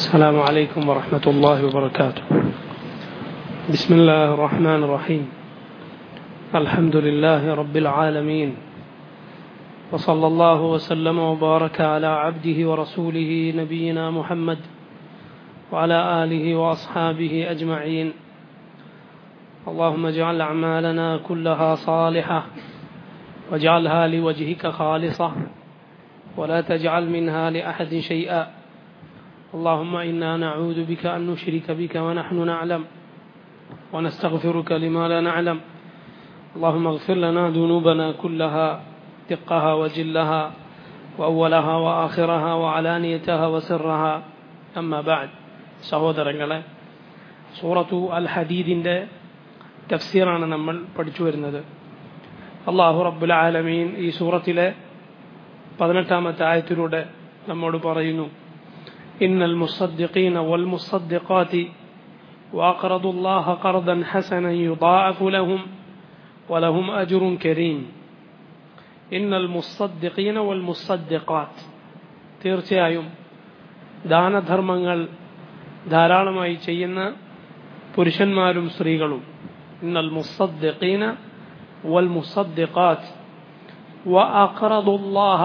السلام عليكم ورحمة الله وبركاته بسم الله الرحمن الرحيم الحمد لله رب العالمين وصلى الله وسلم وبارك على عبده ورسوله نبينا محمد وعلى آله وأصحابه أجمعين اللهم اجعل أعمالنا كلها صالحة واجعلها لوجهك خالصة ولا تجعل منها لأحد شيئا اللهم إنا نعوذ بك أن نشرك بك ونحن نعلم ونستغفرك لما لا نعلم اللهم اغفر لنا ذنوبنا كلها دقها وجلها وأولها وآخرها وعلانيتها وسرها أما بعد സഹോദരങ്ങളെ സൂറത്തു അൽ ഹദീദിൻ്റെ തഫ്സീറാണ് നമ്മൾ പഠിച്ചു വരുന്നത് അള്ളാഹു റബ്ബുൽ ആലമീൻ ഈ സൂറത്തിലെ പതിനെട്ടാമത്തെ ആയത്തിലൂടെ നമ്മോട് പറയുന്നു إن المصدقين والمصدقات وأقرضوا الله قرضا حسنا يضاعف لهم ولهم أجر كريم إن المصدقين والمصدقات തീർച്ചയായും ദാനധർമ്മങ്ങൾ ധാരാളമായി ചെയ്യുന്ന പുരുഷന്മാരും സ്ത്രീകളും ഇന്നൽ മുസദ്ദിഖീന വൽ മുസദ്ദിഖാത്ത് വ അഖറദുല്ലാഹ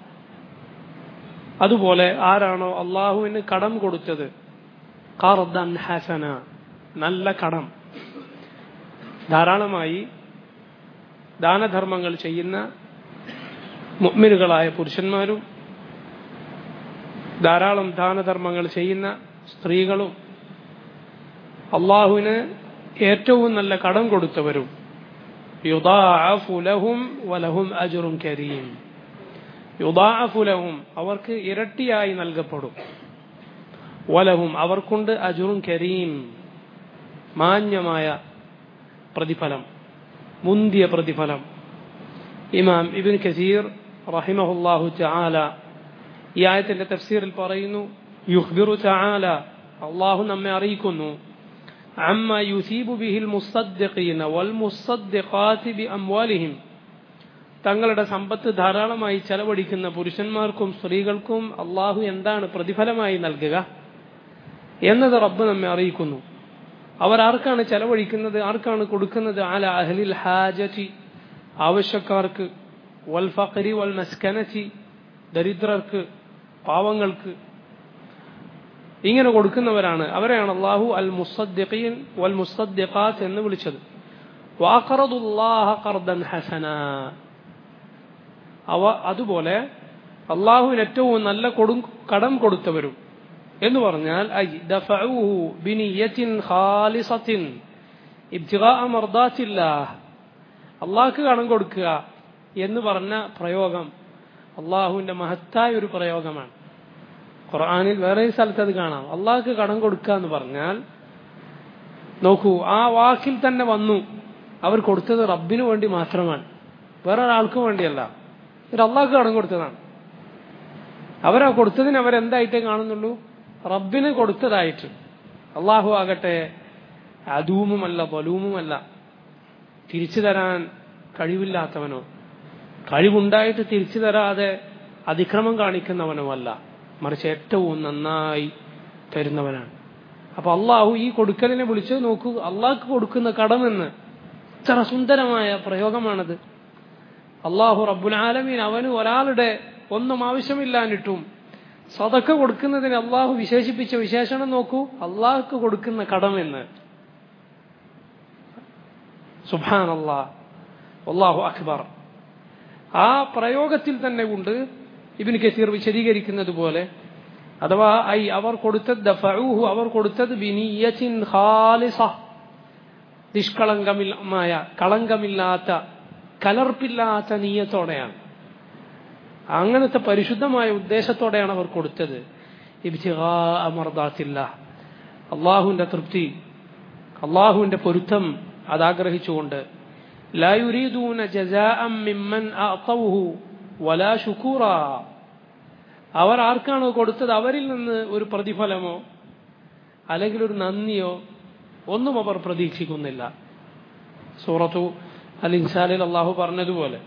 അതുപോലെ ആരാണോ അള്ളാഹുവിന് കടം കൊടുത്തത് ഖർദൻ ഹസന നല്ല കടം ധാരാളമായി ദാനധർമ്മങ്ങൾ ചെയ്യുന്ന മുഅ്മിനുകളായ പുരുഷന്മാരും ധാരാളം ദാനധർമ്മങ്ങൾ ചെയ്യുന്ന സ്ത്രീകളും അള്ളാഹുവിന് ഏറ്റവും നല്ല കടം കൊടുത്തവരും യുദാഅഫു ലഹും വലഹും അജ്റുൻ കരീം യുദാഅഫു ലഹും അവർക്ക് ഇരട്ടിയായി നൽകപ്പെടും വലഹും അവർക്കുണ്ട് അജുറും കരീം മാന്യമായ പ്രതിഫലം മുന്തിയ പ്രതിഫലം ഇമാം ഇബിൻ കസീർ റഹിമഹുല്ലാഹു ചാല ഈ ആയത്തിന്റെ തഫ്സീറിൽ പറയുന്നു യുഹ്ബിറു ചാല അള്ളാഹു നമ്മെ അറിയിക്കുന്നു അമ്മ യുസീബു ബിഹിൽ മുസദ്ദിഖീന വൽ മുസദ്ദിഖാതി ബി അംവാലിഹിം തങ്ങളുടെ സമ്പത്ത് ധാരാളമായി ചെലവഴിക്കുന്ന പുരുഷന്മാർക്കും സ്ത്രീകൾക്കും അള്ളാഹു എന്താണ് പ്രതിഫലമായി നൽകുക എന്നത് റബ്ബ് നമ്മെ അറിയിക്കുന്നു അവർ ആർക്കാണ് ചെലവഴിക്കുന്നത് ആർക്കാണ് കൊടുക്കുന്നത് അല അഹലിൽ ഹാജി ആവശ്യക്കാർക്ക് വൽ ഫഖരി വൽ മസ്കനച്ചി ദരിദ്രർക്ക് പാവങ്ങൾക്ക് ഇങ്ങനെ കൊടുക്കുന്നവരാണ് അവരെയാണ് അള്ളാഹു അൽ മുസദ്ദിഖീൻ വൽ മുസദ്ദിഖാത്ത് എന്ന് വിളിച്ചത് വാഖറദുല്ലാഹ ഖർദൻ ഹസന അവ അതുപോലെ അള്ളാഹുവിന് ഏറ്റവും നല്ല കൊടു കടം കൊടുത്തവരും എന്ന് പറഞ്ഞാൽ അള്ളാഹ്ക്ക് കടം കൊടുക്കുക എന്ന് പറഞ്ഞ പ്രയോഗം അള്ളാഹുവിന്റെ മഹത്തായ ഒരു പ്രയോഗമാണ് ഖുർആാനിൽ വേറെ സ്ഥലത്ത് അത് കാണാം അള്ളാഹ്ക്ക് കടം കൊടുക്കുക എന്ന് പറഞ്ഞാൽ നോക്കൂ ആ വാക്കിൽ തന്നെ വന്നു അവർ കൊടുത്തത് റബ്ബിനു വേണ്ടി മാത്രമാണ് വേറെ ഒരാൾക്കും വേണ്ടിയല്ല ഒരു അള്ളാഹ്ക്ക് കടം കൊടുത്തതാണ് അവരാ കൊടുത്തതിന് അവരെന്തായിട്ടേ കാണുന്നുള്ളൂ റബ്ബിന് കൊടുത്തതായിട്ട് അള്ളാഹു ആകട്ടെ അദൂമുമല്ല ബലൂമുമല്ല തിരിച്ചു തരാൻ കഴിവില്ലാത്തവനോ കഴിവുണ്ടായിട്ട് തിരിച്ചു തരാതെ അതിക്രമം കാണിക്കുന്നവനോ അല്ല മറിച്ച് ഏറ്റവും നന്നായി തരുന്നവനാണ് അപ്പൊ അള്ളാഹു ഈ കൊടുക്കലിനെ വിളിച്ച് നോക്കൂ അള്ളാഹ്ക്ക് കൊടുക്കുന്ന കടമെന്ന് ഇത്ര സുന്ദരമായ പ്രയോഗമാണത് അള്ളാഹു റബ്ബുൽ ആലമീൻ അവന് ഒരാളുടെ ഒന്നും ആവശ്യമില്ലാഞ്ഞിട്ടും സതക്ക കൊടുക്കുന്നതിന് അള്ളാഹു വിശേഷിപ്പിച്ച വിശേഷണം നോക്കൂ അള്ളാഹുക്ക് കൊടുക്കുന്ന കടമെന്ന് സുബാൻ അള്ളാഹ് അള്ളാഹു അക്ബർ ആ പ്രയോഗത്തിൽ തന്നെ ഉണ്ട് ഇബിന് കസീർ വിശദീകരിക്കുന്നത് പോലെ അഥവാ ഐ അവർ കൊടുത്തത് ദഫഊഹു അവർ കൊടുത്തത് ബിനിയത്തിൻ ഖാലിസ നിഷ്കളങ്കമായ കളങ്കമില്ലാത്ത കലർപ്പില്ലാത്ത നീയത്തോടെയാണ് അങ്ങനത്തെ പരിശുദ്ധമായ ഉദ്ദേശത്തോടെയാണ് അവർ കൊടുത്തത് അമർദാത്തില്ല അള്ളാഹുവിന്റെ തൃപ്തി അള്ളാഹുവിന്റെ പൊരുത്തം അതാഗ്രഹിച്ചുകൊണ്ട് ലായുരീദൂന മിമ്മൻ വലാ ശുക്കൂറ അവർ ആർക്കാണോ കൊടുത്തത് അവരിൽ നിന്ന് ഒരു പ്രതിഫലമോ അല്ലെങ്കിൽ ഒരു നന്ദിയോ ഒന്നും അവർ പ്രതീക്ഷിക്കുന്നില്ല സൂറത്തു അൽ ഇൻസാലിൽ അള്ളാഹു പറഞ്ഞതുപോലെ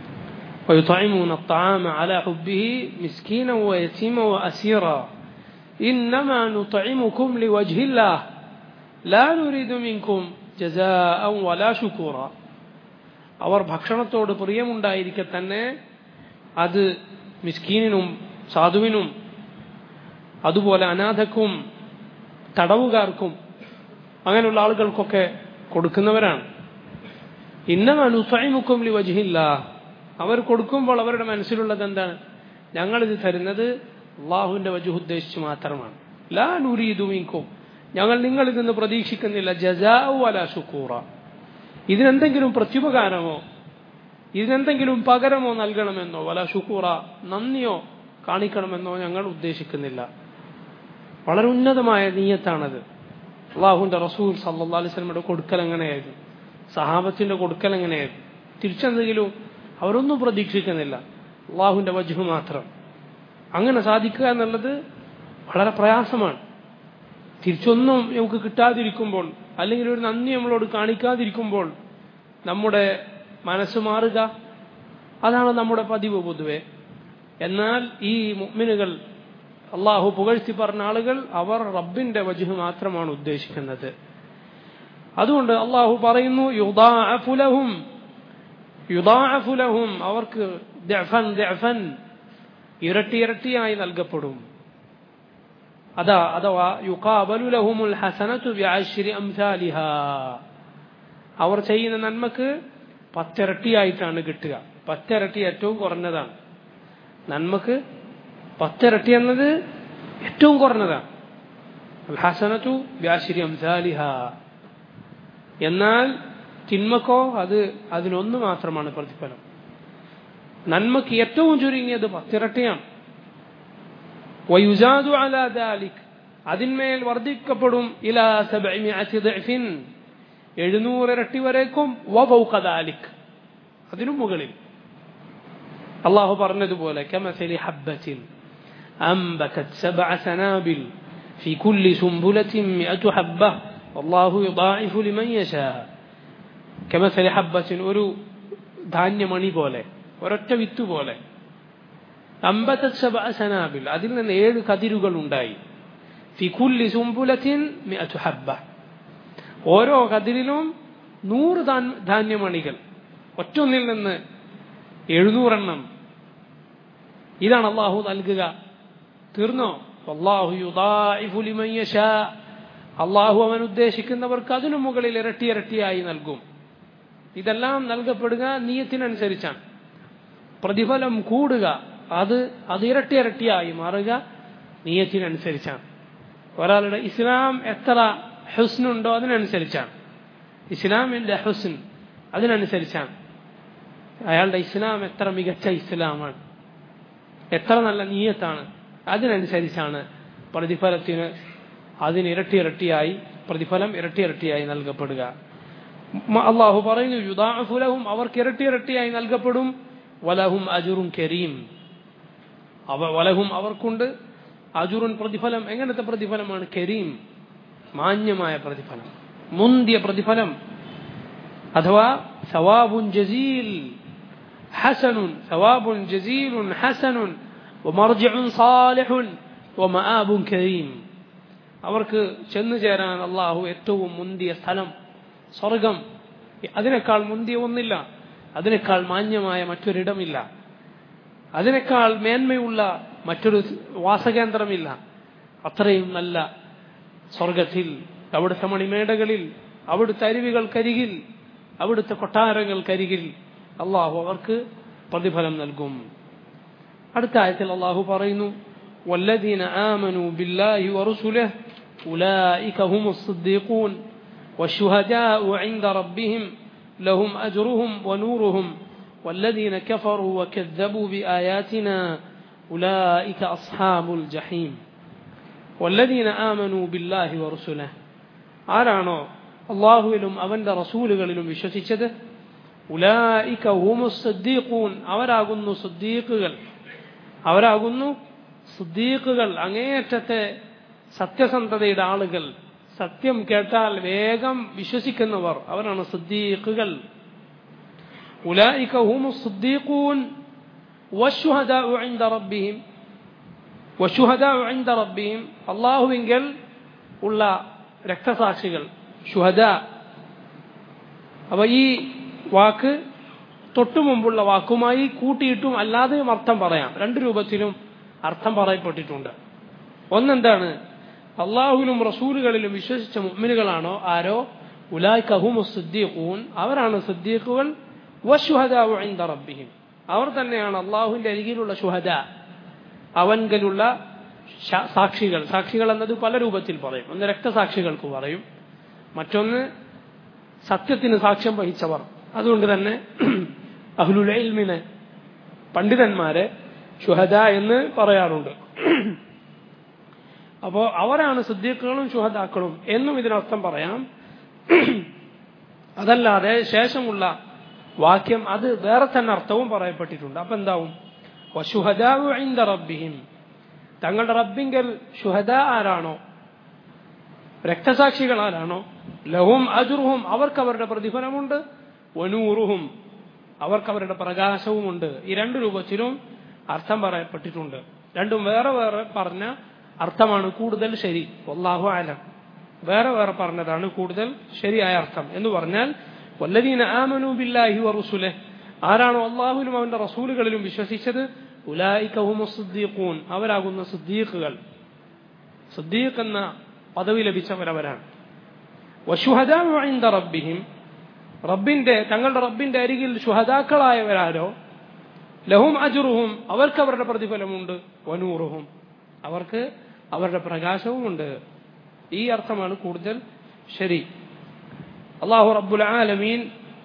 ويطعمون الطعام على حبه مسكينا ويتيما وأسيرا إنما نطعمكم لوجه الله لا نريد منكم جزاء ولا شكورا അവർ ഭക്ഷണത്തോട് പ്രിയമുണ്ടായിരിക്കെ തന്നെ അത് മിസ്കീനിനും സാധുവിനും അതുപോലെ അനാഥക്കും തടവുകാർക്കും അങ്ങനെയുള്ള ആളുകൾക്കൊക്കെ കൊടുക്കുന്നവരാണ് ഇന്നമനുസൈമുക്കും ലി വജിഹില്ല അവർ കൊടുക്കുമ്പോൾ അവരുടെ മനസ്സിലുള്ളത് എന്താണ് ഞങ്ങളിത് തരുന്നത് അള്ളാഹുവിന്റെ വജുഹ് ഉദ്ദേശിച്ച് മാത്രമാണ് ലാ നുരീദുമിൻകും ഞങ്ങൾ നിങ്ങളിൽ നിന്ന് പ്രതീക്ഷിക്കുന്നില്ല ജസാഉ അല ഷുക്കൂറ ഇതിനെന്തെങ്കിലും പ്രത്യുപകാരമോ ഇതിനെന്തെങ്കിലും പകരമോ നൽകണമെന്നോ വല ഷുക്കൂറ നന്ദിയോ കാണിക്കണമെന്നോ ഞങ്ങൾ ഉദ്ദേശിക്കുന്നില്ല വളരെ ഉന്നതമായ നീയത്താണത് അള്ളാഹുവിന്റെ റസൂൽ സല്ലാ അലിസ്ലമിയുടെ കൊടുക്കൽ എങ്ങനെയായിരുന്നു സഹാബത്തിന്റെ കൊടുക്കൽ എങ്ങനെയായിരുന്നു തിരിച്ചെന്തെങ്കിലും അവരൊന്നും പ്രതീക്ഷിക്കുന്നില്ല അള്ളാഹുവിന്റെ വജുഹ് മാത്രം അങ്ങനെ സാധിക്കുക എന്നുള്ളത് വളരെ പ്രയാസമാണ് തിരിച്ചൊന്നും നമുക്ക് കിട്ടാതിരിക്കുമ്പോൾ അല്ലെങ്കിൽ ഒരു നന്ദി നമ്മളോട് കാണിക്കാതിരിക്കുമ്പോൾ നമ്മുടെ മനസ്സ് മാറുക അതാണ് നമ്മുടെ പതിവ് പൊതുവെ എന്നാൽ ഈ മുഅ്മിനുകൾ അള്ളാഹു പുകഴ്ത്തി പറഞ്ഞ ആളുകൾ അവർ റബ്ബിന്റെ വജുഹ് മാത്രമാണ് ഉദ്ദേശിക്കുന്നത് അതുകൊണ്ട് അള്ളാഹു പറയുന്നു യുദാഅഫുലഹും യുദാഅഫുലഹും അവർക്ക് ദഅഫൻ ദഅഫൻ ഇരട്ടി ഇരട്ടിയായി നൽകപ്പെടും അതാ അഥവാ യുഖാബലു ലഹുമുൽ ഹസനതു ബിഅശ്രി അംസാലിഹാ അവർ ചെയ്യുന്ന നന്മക്ക് പത്തിരട്ടിയായിട്ടാണ് കിട്ടുക പത്തിരട്ടി ഏറ്റവും കുറഞ്ഞതാണ് നന്മക്ക് പത്തിരട്ടി എന്നത് ഏറ്റവും കുറഞ്ഞതാണ് ഹസനത്തു വ്യാശിരി അംസാലിഹ എന്നാൽ തിന്മക്കോ അത് അതിനൊന്ന് മാത്രമാണ് പ്രതിഫലം നന്മക്ക് ഏറ്റവും ചുരുങ്ങിയത് പത്തിരട്ടിയാണ് വയുജാദു അലാ ദാലിക് അതിന്മേൽ വർദ്ധിക്കപ്പെടും ഇലാ സബഇമിഅതി ദഅഫിൻ എഴുന്നൂറ് ഇരട്ടി വരേക്കും വഫൗക ദാലിക് അതിനു മുകളിൽ അള്ളാഹു പറഞ്ഞതുപോലെ കമസലി ഹബ്ബത്തിൻ أنبتت سبع سنابل في كل سنبلة مئة حبة والله يضاعف لمن يشاء كمثل حبة ഒരു ധാന്യമണി പോലെ ഒരൊറ്റ വിത്ത് പോലെ അമ്പത്തത് സബ സനാബിൽ അതിൽ നിന്ന് ഏഴ് കതിരുകൾ ഉണ്ടായി ഫി കുല്ലി സുംബുലത്തിൻ മിഅതു ഹബ്ബ ഓരോ കതിരിലും നൂറ് ധാന്യമണികൾ ഒറ്റൊന്നിൽ നിന്ന് എഴുന്നൂറെണ്ണം ഇതാണ് അള്ളാഹു നൽകുക തീർന്നോ അള്ളാഹു അള്ളാഹു അവൻ ഉദ്ദേശിക്കുന്നവർക്ക് അതിനു മുകളിൽ ഇരട്ടി ഇരട്ടിയായി നൽകും ഇതെല്ലാം നൽകപ്പെടുക നീയത്തിനനുസരിച്ചാണ് പ്രതിഫലം കൂടുക അത് അത് ഇരട്ടി ഇരട്ടിയായി മാറുക നീയത്തിനനുസരിച്ചാണ് ഒരാളുടെ ഇസ്ലാം എത്ര ഹുസ്നുണ്ടോ അതിനനുസരിച്ചാണ് ഇസ്ലാമിന്റെ ഹുസ്ൻ അതിനനുസരിച്ചാണ് അയാളുടെ ഇസ്ലാം എത്ര മികച്ച ഇസ്ലാമാണ് എത്ര നല്ല നീയത്താണ് അതിനനുസരിച്ചാണ് പ്രതിഫലത്തിന് അതിന് ഇരട്ടി ഇരട്ടിയായി പ്രതിഫലം ഇരട്ടി ഇരട്ടിയായി നൽകപ്പെടുക അള്ളാഹു പറയുന്നു യുദാഫുലഹും അവർക്ക് ഇരട്ടി ഇരട്ടിയായി നൽകപ്പെടും വലഹും അജുറും കരീം അവ വലഹും അവർക്കുണ്ട് അജുറുൻ പ്രതിഫലം എങ്ങനത്തെ പ്രതിഫലമാണ് കരീം മാന്യമായ പ്രതിഫലം മുന്തിയ പ്രതിഫലം അഥവാ സവാബുൻ ജസീൽ ഹസനുൻ സവാബുൻ ജസീലുൻ ഹസനുൻ ومرجع صالح ومآب كريم അവർക്ക് ചെന്നു ചേരാൻ അള്ളാഹു ഏറ്റവും മുന്തിയ സ്ഥലം സ്വർഗം അതിനേക്കാൾ മുന്തിയ ഒന്നില്ല അതിനേക്കാൾ മാന്യമായ മറ്റൊരിടമില്ല അതിനേക്കാൾ മേന്മയുള്ള മറ്റൊരു വാസകേന്ദ്രമില്ല അത്രയും നല്ല സ്വർഗത്തിൽ അവിടുത്തെ മണിമേടകളിൽ അവിടുത്തെ അരുവികൾക്കരികിൽ അവിടുത്തെ കൊട്ടാരങ്ങൾക്കരികിൽ അള്ളാഹു അവർക്ക് പ്രതിഫലം നൽകും അടുത്ത ആയത്തിൽ അള്ളാഹു പറയുന്നു والذين آمنوا بالله ورسله أولئك هم الصديقون والشهداء عند ربهم لهم أجرهم ونورهم والذين كفروا وكذبوا بآياتنا أولئك أصحاب الجحيم والذين آمنوا بالله ورسله ആരാണോ അള്ളാഹുവിലും അവന്റെ റസൂലുകളിലും വിശ്വസിച്ചത് ഉലായിക ഹുമുസ്സദ്ദീഖൂൻ അവരാകുന്നു സുദ്ദീഖുകൾ അവരാകുന്നു സുദ്ദീഖുകൾ അങ്ങേയറ്റത്തെ സത്യസന്ധതയുടെ ആളുകൾ സത്യം കേട്ടാൽ വേഗം വിശ്വസിക്കുന്നവർ അവരാണ് സുദ്ദീഖുകൾ ഉലായിക ഹുമുസ്സദ്ദീഖൂൻ والشهداء عند ربهم വശുഹദ ഐന്ദ റബ്ബിയും അള്ളാഹുവിങ്കൽ ഉള്ള രക്തസാക്ഷികൾ ഷുഹദ അപ്പൊ ഈ വാക്ക് തൊട്ടു മുമ്പുള്ള വാക്കുമായി കൂട്ടിയിട്ടും അല്ലാതെയും അർത്ഥം പറയാം രണ്ട് രൂപത്തിലും അർത്ഥം പറയപ്പെട്ടിട്ടുണ്ട് ഒന്നെന്താണ് അള്ളാഹുവിലും റസൂലുകളിലും വിശ്വസിച്ച മുഅ്മിനുകളാണോ ആരോ ഉലായ് കഹുമു സിദ്ദീഖൂൻ അവരാണ് സിദ്ദീഖുകൾ വശുഹദാവു ഐന്ദ റബ്ബിഹിം അവർ തന്നെയാണ് അള്ളാഹുവിന്റെ അരികിലുള്ള ഷുഹദ അവൻകലുള്ള ശ- സാക്ഷികൾ സാക്ഷികൾ എന്നത് പല രൂപത്തിൽ പറയും ഒന്ന് രക്തസാക്ഷികൾക്ക് പറയും മറ്റൊന്ന് സത്യത്തിന് സാക്ഷ്യം വഹിച്ചവർ അതുകൊണ്ട് തന്നെ അഹ്ലുൽ ഇൽമിനെ പണ്ഡിതന്മാരെ ഷുഹദ എന്ന് പറയാറുണ്ട് അപ്പോൾ അവരാണ് സിദ്ദീഖുകളും ഷുഹദാക്കളും എന്നും ഇതിനർത്ഥം പറയാം അതല്ലാതെ ശേഷമുള്ള വാക്യം അത് വേറെ തന്നെ അർത്ഥവും പറയപ്പെട്ടിട്ടുണ്ട് അപ്പൊ എന്താവും വശുഹദാവു ഐന്ദ റബ്ബിഹിം തങ്ങളുടെ റബ്ബിങ്കൽ ഷുഹദ ആരാണോ രക്തസാക്ഷികൾ ആരാണോ ലഹും അജുറുഹും അവർക്ക് അവരുടെ പ്രതിഫലമുണ്ട് വനൂറുഹും അവർക്ക് അവരുടെ പ്രകാശവുമുണ്ട് ഈ രണ്ട് രൂപത്തിലും അർത്ഥം പറയപ്പെട്ടിട്ടുണ്ട് രണ്ടും വേറെ വേറെ പറഞ്ഞ അർത്ഥമാണ് കൂടുതൽ ശരി വല്ലാഹു ആലം വേറെ വേറെ പറഞ്ഞതാണ് കൂടുതൽ ശരിയായ അർത്ഥം എന്ന് പറഞ്ഞാൽ വല്ലദീന ആമനു ബില്ലാഹി വറുസുലെ ആരാണോ അള്ളാഹുവിലും അവന്റെ റസൂലുകളിലും വിശ്വസിച്ചത് ഉലായിക്കഹുമു സിദ്ദീഖൂൻ അവരാകുന്ന സിദ്ദീഖുകൾ സിദ്ദീഖ് എന്ന പദവി ലഭിച്ചവരവരാണ് വശുഹദാഉ ഇൻദ റബ്ബിഹിം റബ്ബിന്റെ തങ്ങളുടെ റബ്ബിന്റെ അരികിൽ ശുഹദാക്കളായവരാരോ ലഹും അജുറുഹും അവർക്ക് അവരുടെ പ്രതിഫലമുണ്ട് വനൂറുഹും അവർക്ക് അവരുടെ പ്രകാശവുമുണ്ട് ഈ അർത്ഥമാണ് കൂടുതൽ ശരി അള്ളാഹു റബ്ബുൽ ആലമീൻ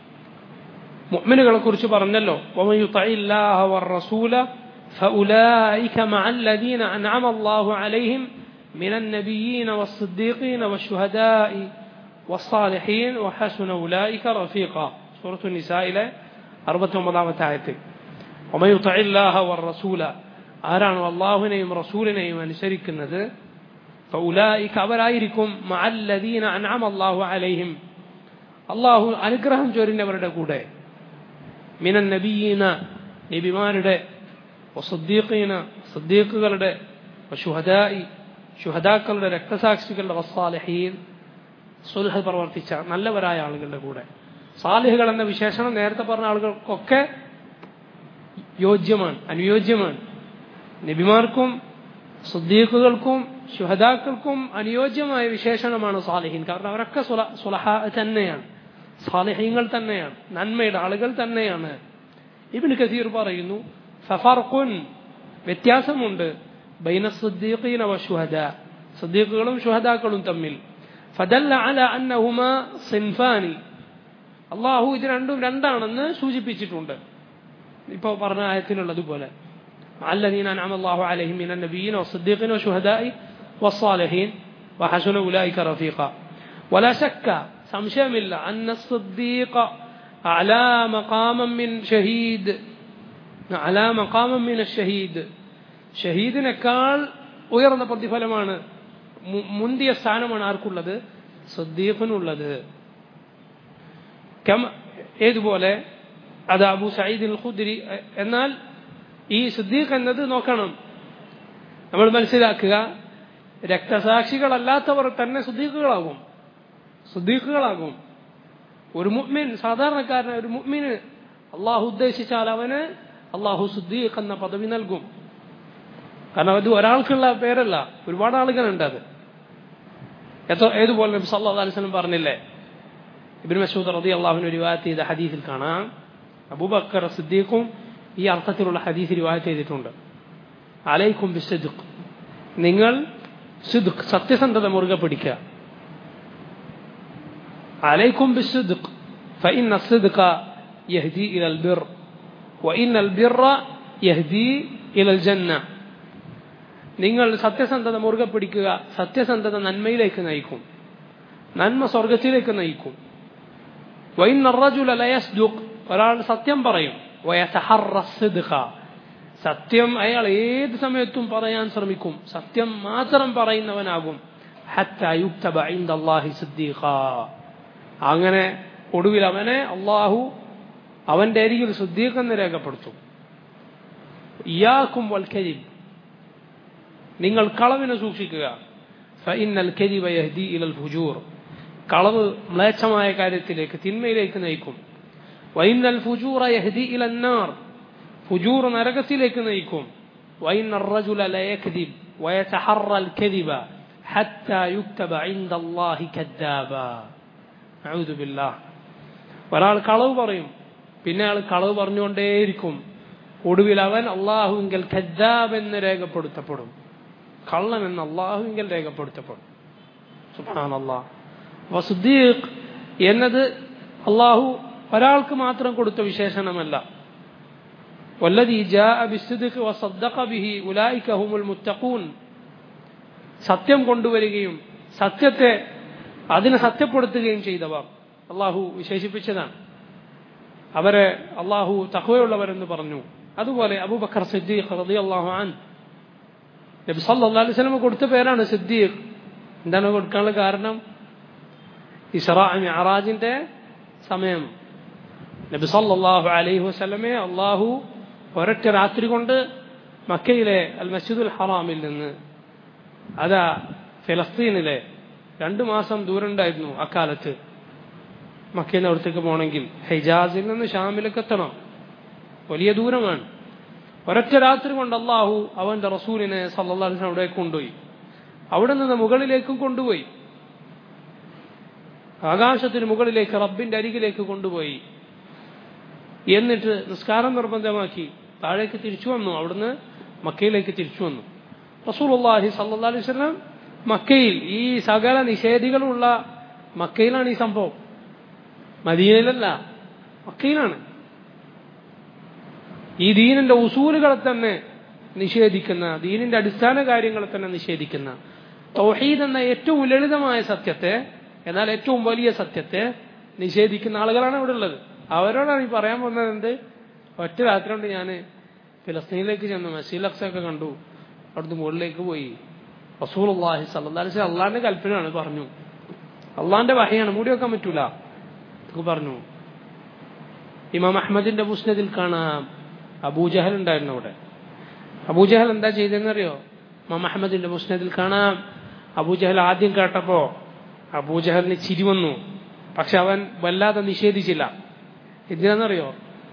മുഅ്മിനുകളെ കുറിച്ച് പറഞ്ഞല്ലോ ومن يطع الله والرسول فأولئك مع الذين أنعم الله عليهم من النبيين والصديقين والشهداء والصالحين وحسن أولئك رفيقا سورة النساء إلى أربعة ومضامة آية ومن يطع الله والرسول آران والله نيم رسول نيم نشرك النذر فأولئك أبرايركم مع الذين أنعم الله عليهم الله അനുഗ്രഹം ചൊരിഞ്ഞവരുടെ കൂടെ മിനൻ നബിയീന നബിമാരുടെ വസുദ്ദീഖീന സുദ്ദീഖുകളുടെ വശുഹദായി ശുഹദാക്കളുടെ രക്തസാക്ഷികളുടെ വസ്സാലഹീൻ സുൽഹ് പ്രവർത്തിച്ച നല്ലവരായ ആളുകളുടെ കൂടെ സാലിഹുകൾ എന്ന വിശേഷണം നേരത്തെ പറഞ്ഞ ആളുകൾക്കൊക്കെ യോജ്യമാണ് അനുയോജ്യമാണ് നബിമാർക്കും സുദ്ദീഖുകൾക്കും ശുഹദാക്കൾക്കും അനുയോജ്യമായ വിശേഷണമാണ് സാലിഹീൻ കാരണം അവരൊക്കെ സുല- സുലഹ തന്നെയാണ് സാലിഹീങ്ങൾ തന്നെയാണ് നന്മയുടെ ആളുകൾ തന്നെയാണ് ഇബിന് കസീർ പറയുന്നു ഫഫർഖുൻ വ്യത്യാസമുണ്ട് ബൈന സുദ്ദീഖീന വ ശുഹദ സുദ്ദീഖുകളും ശുഹദാക്കളും തമ്മിൽ ഫദല്ല അല അന്നഹുമ സിൻഫാനി അള്ളാഹു ഇത് രണ്ടും രണ്ടാണെന്ന് സൂചിപ്പിച്ചിട്ടുണ്ട് ഇപ്പോൾ പറഞ്ഞ ആയത്തിലുള്ളതുപോലെ الذين أنعم الله عليهم من النبيين والصديقين والشهداء والصالحين وحسن أولئك رفيقا ولا شك സംശയം ഇല്ല أن الصديق أعلى مقاما من شهيد أعلى مقاما من الشهيد ഷഹീദിനേക്കാൾ ഉയർന്ന പ്രതിഫലമാണ് മു- മുന്തിയ സ്ഥാനമാണ് ആർക്കുള്ളത് സദ്ദീഖിനുള്ളത് കമ- ഏതുപോലെ അത് അബു സയ്യിദ് ഖുദ്രി എന്നാൽ ഈ സിദ്ദീഖ് എന്നത് നോക്കണം നമ്മൾ മനസ്സിലാക്കുക രക്തസാക്ഷികളല്ലാത്തവർ തന്നെ സുദ്ദീഖുകളാകും സുദ്ദീഖുകളാകും ഒരു മുഅ്മിൻ സാധാരണക്കാരനായ ഒരു മുഅ്മിന് അള്ളാഹു ഉദ്ദേശിച്ചാൽ അവന് അള്ളാഹു സുദ്ദീഖ് എന്ന പദവി നൽകും കാരണം അത് ഒരാൾക്കുള്ള പേരല്ല ഒരുപാട് ആളുകളുണ്ട് അത് എത്ര ഏതുപോലെ നബി സല്ലല്ലാഹു അലൈഹി വസല്ലം പറഞ്ഞില്ലേ ഇബ്നു മസ്ഊദ് റളിയല്ലാഹു റിവായത്ത് ചെയ്ത ഹദീസിൽ കാണാം അബൂബക്കർ സിദ്ദീഖും ഈ അർത്ഥത്തിലുള്ള ഹദീസ് റിവായത്ത് ചെയ്തിട്ടുണ്ട് അലൈക്കും ബിസ്ദിഖ് നിങ്ങൾ സിദ്ഖ് സത്യസന്ധത മുറുകെ പിടിക്കുക عليكم بالصدق فإن الصدق يهدي إلى البر وإن البر يهدي إلى الجنة നിങ്ങൾ സത്യസന്ധത മുറുകെ പിടിക്കുക സത്യസന്ധത നന്മയിലേക്ക് നയിക്കും നന്മ സ്വർഗത്തിലേക്ക് നയിക്കും വൈൻ الرجل لا يصدق ഒരാൾ സത്യം പറയും ويتحرى الصدق സത്യം അയാൾ ഏത് സമയത്തും പറയാൻ ശ്രമിക്കും സത്യം മാത്രം പറയുന്നവനാകും حتى يكتب عند الله صديقا അങ്ങനെ ഒടുവിൽ അവനെ അള്ളാഹു അവന്റെ അരികിൽ സുദ്ദീഖ് എന്ന് രേഖപ്പെടുത്തും ഇയാക്കും വൽക്കരിം നിങ്ങൾ കളവിനെ സൂക്ഷിക്കുക ഫഇന്നൽ കദിബ യഹ്ദി ഇലൽ ഫുജൂർ കളവ് മ്ലേച്ഛമായ കാര്യത്തിലേക്ക് തിന്മയിലേക്ക് നയിക്കും വൈന്നൽ ഫുജൂറ യഹ്ദി ഇലൻ നാർ ഫുജൂർ നരകത്തിലേക്ക് നയിക്കും وإن الرجل لا يكذب ويتحرى الكذب حتى يكتب عند الله كذابا أعوذ بالله ഒരാൾ കളവ് പറയും പിന്നെ അയാൾ കളവ് പറഞ്ഞുകൊണ്ടേയിരിക്കും ഒടുവിൽ അവൻ അള്ളാഹുവിങ്കൽ ഖദ്ദാബ് എന്ന് രേഖപ്പെടുത്തപ്പെടും കള്ളൻ എന്ന് അള്ളാഹുവിങ്കൽ രേഖപ്പെടുത്തപ്പെടും സുബാൻ അള്ളാഹ് അപ്പൊ സുദ്ദീഖ് എന്നത് അള്ളാഹു ഒരാൾക്ക് മാത്രം കൊടുത്ത വിശേഷണമല്ല والذي جاء بالصدق وصدق به أولئك هم المتقون സത്യം കൊണ്ടുവരികയും സത്യത്തെ അതിനെ സത്യപ്പെടുത്തുകയും ചെയ്തവർ അള്ളാഹു വിശേഷിപ്പിച്ചതാണ് അവരെ അള്ളാഹു തഹവയുള്ളവരെന്ന് പറഞ്ഞു അതുപോലെ അബൂബക്കർ സിദ്ദീഖ് റതി അള്ളാഹു ആൻ നബി സല്ലാ അലൈഹി സ്വലമ കൊടുത്ത പേരാണ് സിദ്ദീഖ് എന്താണ് കൊടുക്കാനുള്ള കാരണം ഇസ്രാ മിഅറാജിന്റെ സമയം നബി സല്ലല്ലാഹു അലൈഹി വസല്ലമയെ അള്ളാഹു ഒരൊറ്റ രാത്രി കൊണ്ട് മക്കയിലെ അൽ മസ്ജിദുൽ ഹറാമിൽ നിന്ന് അതാ ഫലസ്തീനിലെ രണ്ടു മാസം ദൂരമുണ്ടായിരുന്നു അക്കാലത്ത് മക്കയിൽ നിന്ന് അവിടത്തേക്ക് പോകണമെങ്കിൽ ഹൈജാസിൽ നിന്ന് ഷാമിലേക്ക് എത്തണം വലിയ ദൂരമാണ് ഒരൊറ്റ രാത്രി കൊണ്ട് അള്ളാഹു അവന്റെ റസൂലിനെ സല്ലാസ് അവിടെ കൊണ്ടുപോയി അവിടെ നിന്ന് മുകളിലേക്കും കൊണ്ടുപോയി ആകാശത്തിന് മുകളിലേക്ക് റബ്ബിന്റെ അരികിലേക്ക് കൊണ്ടുപോയി എന്നിട്ട് നിസ്കാരം നിർബന്ധമാക്കി താഴേക്ക് തിരിച്ചു വന്നു അവിടുന്ന് മക്കയിലേക്ക് തിരിച്ചു വന്നു റസൂൽ അള്ളാഹി സല്ലാ അലൈഹി സ്വലം മക്കയിൽ ഈ സകല നിഷേധികളുള്ള മക്കയിലാണ് ഈ സംഭവം മദീനയിലല്ല മക്കയിലാണ് ഈ ദീനിന്റെ ഉസൂലുകളെ തന്നെ നിഷേധിക്കുന്ന ദീനിന്റെ അടിസ്ഥാന കാര്യങ്ങളെ തന്നെ നിഷേധിക്കുന്ന തൗഹീദ് എന്ന ഏറ്റവും ലളിതമായ സത്യത്തെ എന്നാൽ ഏറ്റവും വലിയ സത്യത്തെ നിഷേധിക്കുന്ന ആളുകളാണ് ഇവിടെ ഉള്ളത് അവരോടാണ് ഈ പറയാൻ പോകുന്നത് എന്ത് ഒറ്റ രാത്രി കൊണ്ട് ഞാൻ ഫിലസ്തീനിലേക്ക് ചെന്നു മസീൽ അക്സൊക്കെ കണ്ടു അവിടുന്ന് മുകളിലേക്ക് പോയി റസൂൽ അള്ളാഹി സല്ലാസ് അള്ളാന്റെ കൽപ്പനയാണ് പറഞ്ഞു അള്ളാന്റെ വഹയാണ് മൂടി വെക്കാൻ പറ്റൂല പറഞ്ഞു ഇമാം അഹമ്മദിന്റെ മുസ്നദിൽ കാണാം അബൂജഹൽ ഉണ്ടായിരുന്നു അവിടെ അബൂജഹൽ എന്താ ചെയ്തെന്നറിയോ ഇമാം അഹമ്മദിന്റെ മുസ്നദിൽ കാണാം അബൂജഹൽ ആദ്യം കേട്ടപ്പോ അബൂജഹലിന് ചിരി വന്നു പക്ഷെ അവൻ വല്ലാതെ നിഷേധിച്ചില്ല എന്തിനാണെന്നറിയോ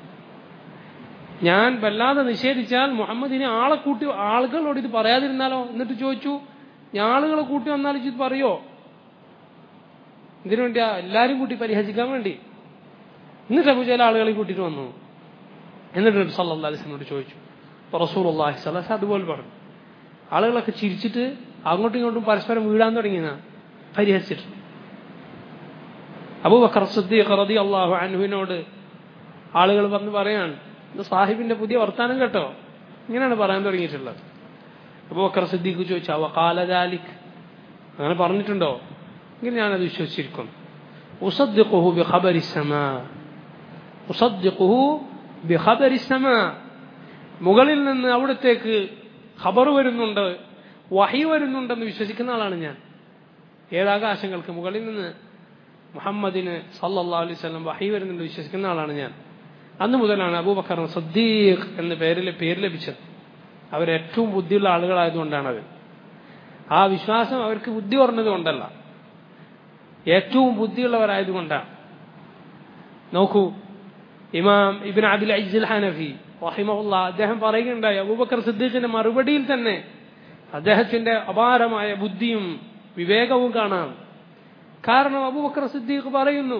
ഞാൻ വല്ലാതെ നിഷേധിച്ചാൽ മുഹമ്മദിനെ ആളെ കൂട്ടി ആളുകളോട് ഇത് പറയാതിരുന്നാലോ എന്നിട്ട് ചോദിച്ചു ഞാൻ ആളുകളെ കൂട്ടി വന്നാൽ ഇത് പറയോ ഇതിനു വേണ്ടി എല്ലാരും കൂട്ടി പരിഹസിക്കാൻ വേണ്ടി എന്നിട്ട് അബു ചില ആളുകളെ കൂട്ടിയിട്ട് വന്നു എന്നിട്ട് നബി സല്ലാ അലിസ്ലിനോട് ചോദിച്ചു റസൂൽ അള്ളാഹി സ്വലാസ് അതുപോലെ പറഞ്ഞു ആളുകളൊക്കെ ചിരിച്ചിട്ട് അങ്ങോട്ടും ഇങ്ങോട്ടും പരസ്പരം വീഴാൻ തുടങ്ങിയെന്ന പരിഹസിച്ചിട്ട് അബൂബക്കർ സിദ്ദീഖ് റതി അള്ളാഹു അൻഹുവിനോട് ആളുകൾ വന്ന് പറയാണ് ഇത് സാഹിബിന്റെ പുതിയ വർത്താനം കേട്ടോ ഇങ്ങനെയാണ് പറയാൻ തുടങ്ങിയിട്ടുള്ളത് അബൂബക്കർ സിദ്ദീഖ് ചോദിച്ചു അവ കാലദാലിക് അങ്ങനെ പറഞ്ഞിട്ടുണ്ടോ എങ്കിൽ ഞാനത് വിശ്വസിച്ചിരിക്കുന്നു ഉസദ്ദിഖുഹു ബിഖബരി സമാ ഉസദ്ദിഖുഹു ബിഖബരി സമാ മുകളിൽ നിന്ന് അവിടത്തേക്ക് ഖബർ വരുന്നുണ്ട് വഹി വരുന്നുണ്ടെന്ന് വിശ്വസിക്കുന്ന ആളാണ് ഞാൻ ഏഴാകാശങ്ങൾക്ക് മുകളിൽ നിന്ന് മുഹമ്മദിന് സല്ലല്ലാ അലൈഹി സ്വലം വഹി വരുന്നുണ്ട് വിശ്വസിക്കുന്ന ആളാണ് ഞാൻ അന്ന് മുതലാണ് അബൂബക്കർ സദ്ദീഖ് എന്ന പേരിൽ പേര് ലഭിച്ചത് അവർ ഏറ്റവും ബുദ്ധിയുള്ള ആളുകളായതുകൊണ്ടാണത് ആ വിശ്വാസം അവർക്ക് ബുദ്ധി കുറഞ്ഞത് കൊണ്ടല്ല ഏറ്റവും ബുദ്ധിയുള്ളവരായതുകൊണ്ടാണ് നോക്കൂ ഇമാം ഇബിൻ അബിൽ അജ്ജുൽ ഹനഫി റഹിമഹുല്ല അദ്ദേഹം പറയുകയുണ്ടായി അബൂബക്കർ സിദ്ദീഖിന്റെ മറുപടിയിൽ തന്നെ അദ്ദേഹത്തിന്റെ അപാരമായ ബുദ്ധിയും വിവേകവും കാണാം കാരണം അബൂബക്കർ സിദ്ദീഖ് പറയുന്നു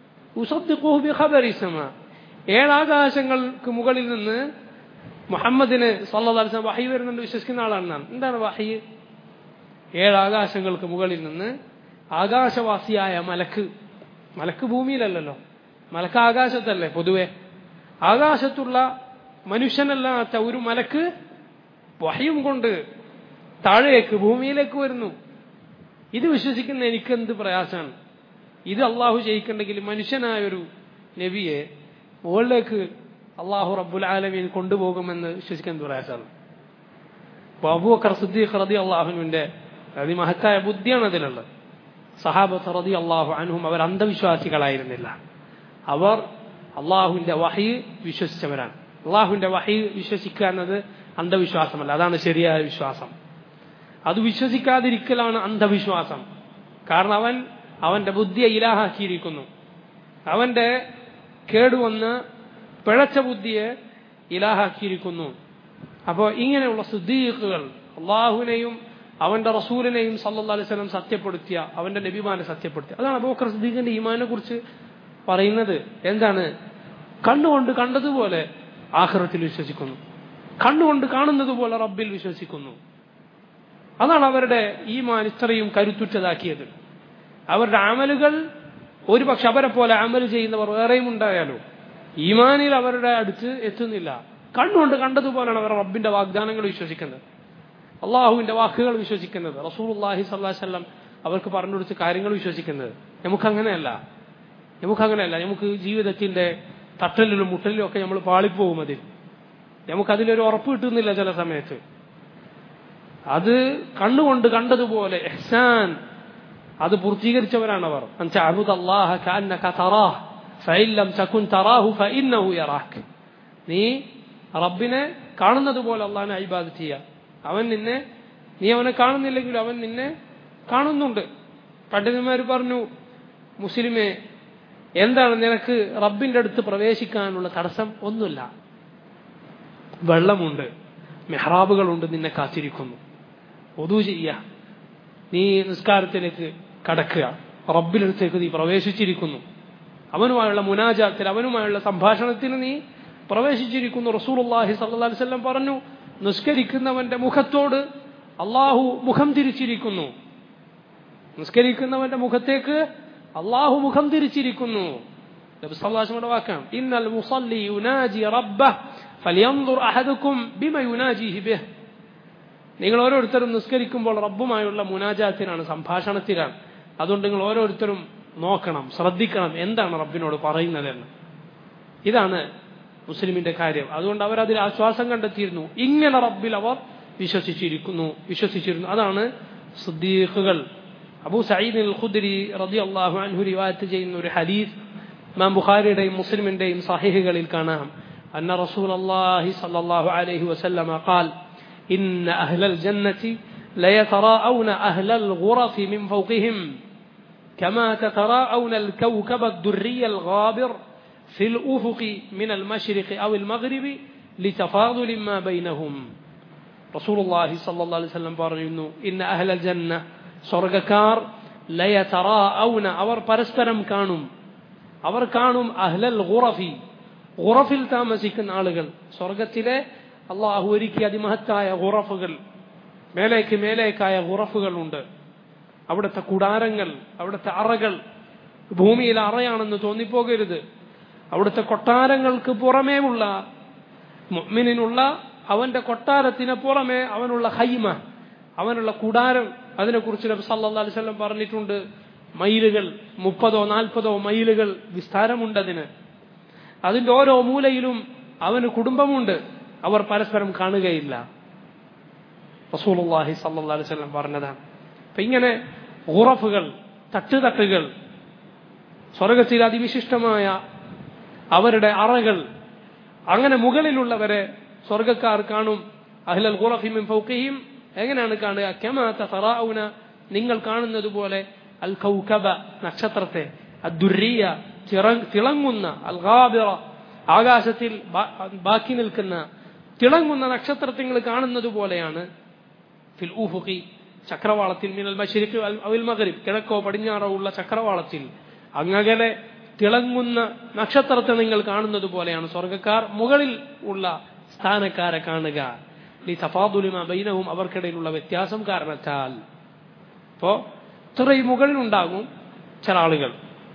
ഏഴാകാശങ്ങൾക്ക് മുകളിൽ നിന്ന് മുഹമ്മദിന് സല്ലാസ് വഹി വരുന്നുണ്ട് വിശ്വസിക്കുന്ന ആളാണ് എന്താണ് വഹി ഏഴാകാശങ്ങൾക്ക് മുകളിൽ നിന്ന് ആകാശവാസിയായ മലക്ക് മലക്ക് ഭൂമിയിലല്ലല്ലോ മലക്ക് ആകാശത്തല്ലേ പൊതുവെ ആകാശത്തുള്ള മനുഷ്യനല്ലാത്ത ഒരു മലക്ക് വഹയും കൊണ്ട് താഴേക്ക് ഭൂമിയിലേക്ക് വരുന്നു ഇത് വിശ്വസിക്കുന്ന എനിക്ക് എന്ത് പ്രയാസമാണ് ഇത് അള്ളാഹു ചെയ്യിക്കണ്ടെങ്കിൽ മനുഷ്യനായ ഒരു നബിയെ മുകളിലേക്ക് അള്ളാഹു റബ്ബുൽ ആലമീൻ കൊണ്ടുപോകുമെന്ന് വിശ്വസിക്കാൻ പ്രയാസമാണ് അബൂബക്കർ സിദ്ദീഖ് റതി അള്ളാഹുവിന്റെ അതിമഹത്തായ ബുദ്ധിയാണ് അതിലുള്ളത് സഹാബത്ത് റതി അള്ളാഹു അൻഹും അവർ അന്ധവിശ്വാസികളായിരുന്നില്ല അവർ അള്ളാഹുവിന്റെ വഹി വിശ്വസിച്ചവരാണ് അള്ളാഹുവിന്റെ വഹി വിശ്വസിക്കുക എന്നത് അന്ധവിശ്വാസമല്ല അതാണ് ശരിയായ വിശ്വാസം അത് വിശ്വസിക്കാതിരിക്കലാണ് അന്ധവിശ്വാസം കാരണം അവൻ അവന്റെ ബുദ്ധിയെ ഇലാഹാക്കിയിരിക്കുന്നു അവന്റെ കേടുവന്ന് പിഴച്ച ബുദ്ധിയെ ഇലാഹാക്കിയിരിക്കുന്നു അപ്പോൾ ഇങ്ങനെയുള്ള സുദ്ദീഖുകൾ അള്ളാഹുവിനെയും അവന്റെ റസൂലിനെയും സല്ലാ അലൈഹി സ്വലം സത്യപ്പെടുത്തിയ അവന്റെ നബിമാനെ സത്യപ്പെടുത്തിയ അതാണ് അബൂക്കർ സുദ്ദീഖിന്റെ ഈമാനെ കുറിച്ച് പറയുന്നത് എന്താണ് കണ്ണുകൊണ്ട് കണ്ടതുപോലെ ആഹ്റത്തിൽ വിശ്വസിക്കുന്നു കണ്ണുകൊണ്ട് കാണുന്നത് പോലെ റബ്ബിൽ വിശ്വസിക്കുന്നു അതാണ് അവരുടെ ഈമാൻ ഇത്രയും കരുത്തുറ്റതാക്കിയത് അവരുടെ അമലുകൾ ഒരുപക്ഷെ അവരെ പോലെ അമൽ ചെയ്യുന്നവർ വേറെയും ഉണ്ടായാലോ ഈമാനിൽ അവരുടെ അടുത്ത് എത്തുന്നില്ല കണ്ണുകൊണ്ട് കണ്ടതുപോലെയാണ് അവർ റബ്ബിന്റെ വാഗ്ദാനങ്ങൾ വിശ്വസിക്കുന്നത് അള്ളാഹുവിന്റെ വാക്കുകൾ വിശ്വസിക്കുന്നത് റസൂൽ അള്ളാഹി സല്ലാഹല്ലം അവർക്ക് പറഞ്ഞു കൊടുത്ത കാര്യങ്ങൾ വിശ്വസിക്കുന്നത് നമുക്കങ്ങനെയല്ല നമുക്കങ്ങനെയല്ല നമുക്ക് ജീവിതത്തിന്റെ തട്ടലിലും മുട്ടലിലും ഒക്കെ നമ്മൾ പാളിപ്പോകും അതിൽ നമുക്കതിലൊരു ഉറപ്പ് കിട്ടുന്നില്ല ചില സമയത്ത് അത് കണ്ണുകൊണ്ട് കണ്ടതുപോലെ എഹ്സാൻ അത് പൂർത്തീകരിച്ചവരാണവർ നീ റബ്ബിനെ കാണുന്നത് പോലെ അള്ളാഹിനെ അയിബാദ് ചെയ്യുക അവൻ നിന്നെ നീ അവനെ കാണുന്നില്ലെങ്കിലും അവൻ നിന്നെ കാണുന്നുണ്ട് പണ്ഡിതന്മാർ പറഞ്ഞു മുസ്ലിമെ എന്താണ് നിനക്ക് റബ്ബിന്റെ അടുത്ത് പ്രവേശിക്കാനുള്ള തടസ്സം ഒന്നുമില്ല വെള്ളമുണ്ട് മെഹ്റാബുകളുണ്ട് നിന്നെ കാത്തിരിക്കുന്നു ഒതു ചെയ്യ നീ നിസ്കാരത്തിലേക്ക് കടക്കുക റബ്ബിനടുത്തേക്ക് നീ പ്രവേശിച്ചിരിക്കുന്നു അവനുമായുള്ള മുനാജാത്തിൽ അവനുമായുള്ള സംഭാഷണത്തിന് നീ പ്രവേശിച്ചിരിക്കുന്നു റസൂലുള്ളാഹി സല്ലല്ലാഹു അലൈഹി വസല്ലം പറഞ്ഞു നിസ്കരിക്കുന്നവന്റെ മുഖത്തോട് അള്ളാഹു മുഖം തിരിച്ചിരിക്കുന്നു നിസ്കരിക്കുന്നവന്റെ മുഖത്തേക്ക് അള്ളാഹു മുഖം തിരിച്ചിരിക്കുന്നു നബിസ്വല്ലാസ്മയുടെ വാക്കാണ് ഇന്നൽ മുസല്ലി യുനാജി റബ്ബഹ് ഫലിയൻദുർ അഹദുക്കും ബിമ യുനാജിഹി ബിഹ് നിങ്ങൾ ഓരോരുത്തരും നിസ്കരിക്കുമ്പോൾ റബ്ബുമായുള്ള മുനാജാത്തിനാണ് സംഭാഷണത്തിലാണ് അതുകൊണ്ട് നിങ്ങൾ ഓരോരുത്തരും നോക്കണം ശ്രദ്ധിക്കണം എന്താണ് റബ്ബിനോട് പറയുന്നതെന്ന് ഇതാണ് മുസ്ലിമിന്റെ കാര്യം അതുകൊണ്ട് അവർ അതിൽ ആശ്വാസം കണ്ടെത്തിയിരുന്നു ഇങ്ങനെ റബ്ബിൽ അവർ വിശ്വസിച്ചിരിക്കുന്നു വിശ്വസിച്ചിരുന്നു അതാണ് സുദ്ദീഖുകൾ അബൂ സയ്യിദ് അൽ ഖുദ്രി റതി അള്ളാഹു അൻഹു റിവായത്ത് ചെയ്യുന്ന ഒരു ഹദീസ് ഇമാം ബുഖാരിയുടെയും മുസ്ലിമിന്റെയും സഹിഹുകളിൽ കാണാം അന്ന റസൂൽ അള്ളാഹി സല്ലല്ലാഹു അലൈഹി വസല്ലമ ഖാൽ ഇന്ന അഹ്ലൽ ജന്നതി ليتراءون أهل الغرف من فوقهم كما تتراءون الكوكب الدري الغابر في الأفق من المشرق أو المغرب لتفاضل ما بينهم رسول الله صلى الله عليه وسلم പറയുന്നു إن أهل الجنة സ്വർഗക്കാർ ലയതറാഔന അവർ പരസ്പരം കാണും അവർ കാണും അഹ്ലൽ ഗുറഫി ഗുറഫിൽ താമസിക്കുന്ന ആളുകൾ സ്വർഗത്തിലെ അള്ളാഹു ഒരുക്കി അതിമഹത്തായ ഗുറഫുകൾ മേലേക്ക് മേലേക്കായ ഗുറഫുകൾ ഉണ്ട് അവിടുത്തെ കുടാരങ്ങൾ അവിടുത്തെ അറകൾ ഭൂമിയിൽ അറയാണെന്ന് തോന്നിപ്പോകരുത് അവിടുത്തെ കൊട്ടാരങ്ങൾക്ക് പുറമേയുള്ള മുഅ്മിനിനുള്ള അവന്റെ കൊട്ടാരത്തിന് പുറമെ അവനുള്ള ഹൈമ അവനുള്ള കുടാരം അതിനെക്കുറിച്ച് നബി സല്ലല്ലാഹു അലൈഹി വസല്ലം പറഞ്ഞിട്ടുണ്ട് മൈലുകൾ മുപ്പതോ നാൽപ്പതോ മൈലുകൾ വിസ്താരമുണ്ട് അതിന് അതിന്റെ ഓരോ മൂലയിലും അവന് കുടുംബമുണ്ട് അവർ പരസ്പരം കാണുകയില്ല റസൂലുള്ളാഹി സല്ലല്ലാഹു അലൈഹി വസല്ലം പറഞ്ഞതാണ് അപ്പൊ ഇങ്ങനെ ഉറഫുകൾ തട്ടുതട്ടുകൾ സ്വർഗത്തിൽ അതിവിശിഷ്ടമായ അവരുടെ അറകൾ അങ്ങനെ മുകളിലുള്ളവരെ സ്വർഗക്കാർ കാണും അഹ്ലൽ ഖുറഫിമിൻ ഫൗഖിഹിം എങ്ങനെയാണ് കാണുക കമാത തറാവുന നിങ്ങൾ കാണുന്നത് പോലെ അൽ കൗകബ നക്ഷത്രത്തെ അദ്ദുരിയ തിളങ്ങുന്ന അൽ ഗാബിറ ആകാശത്തിൽ ബാക്കി നിൽക്കുന്ന തിളങ്ങുന്ന നക്ഷത്രത്തെ നിങ്ങൾ കാണുന്നത് പോലെയാണ് ഫിൽ ഊഫുഖി ചക്രവാളത്തിൽ മിനൽ മശരിഖ് അവിൽ മഗരിബ് കിഴക്കോ പടിഞ്ഞാറോ ഉള്ള ചക്രവാളത്തിൽ അങ്ങകലെ തിളങ്ങുന്ന നക്ഷത്രത്തെ നിങ്ങൾ കാണുന്നത് പോലെയാണ് സ്വർഗക്കാർ മുകളിൽ ഉള്ള സ്ഥാനക്കാരെ കാണുക ലി തഫാദുലിമ ബൈനവും അവർക്കിടയിലുള്ള വ്യത്യാസം കാരണത്താൽ അപ്പോ ഇത്രയും മുകളിലുണ്ടാകും ചില ആളുകൾ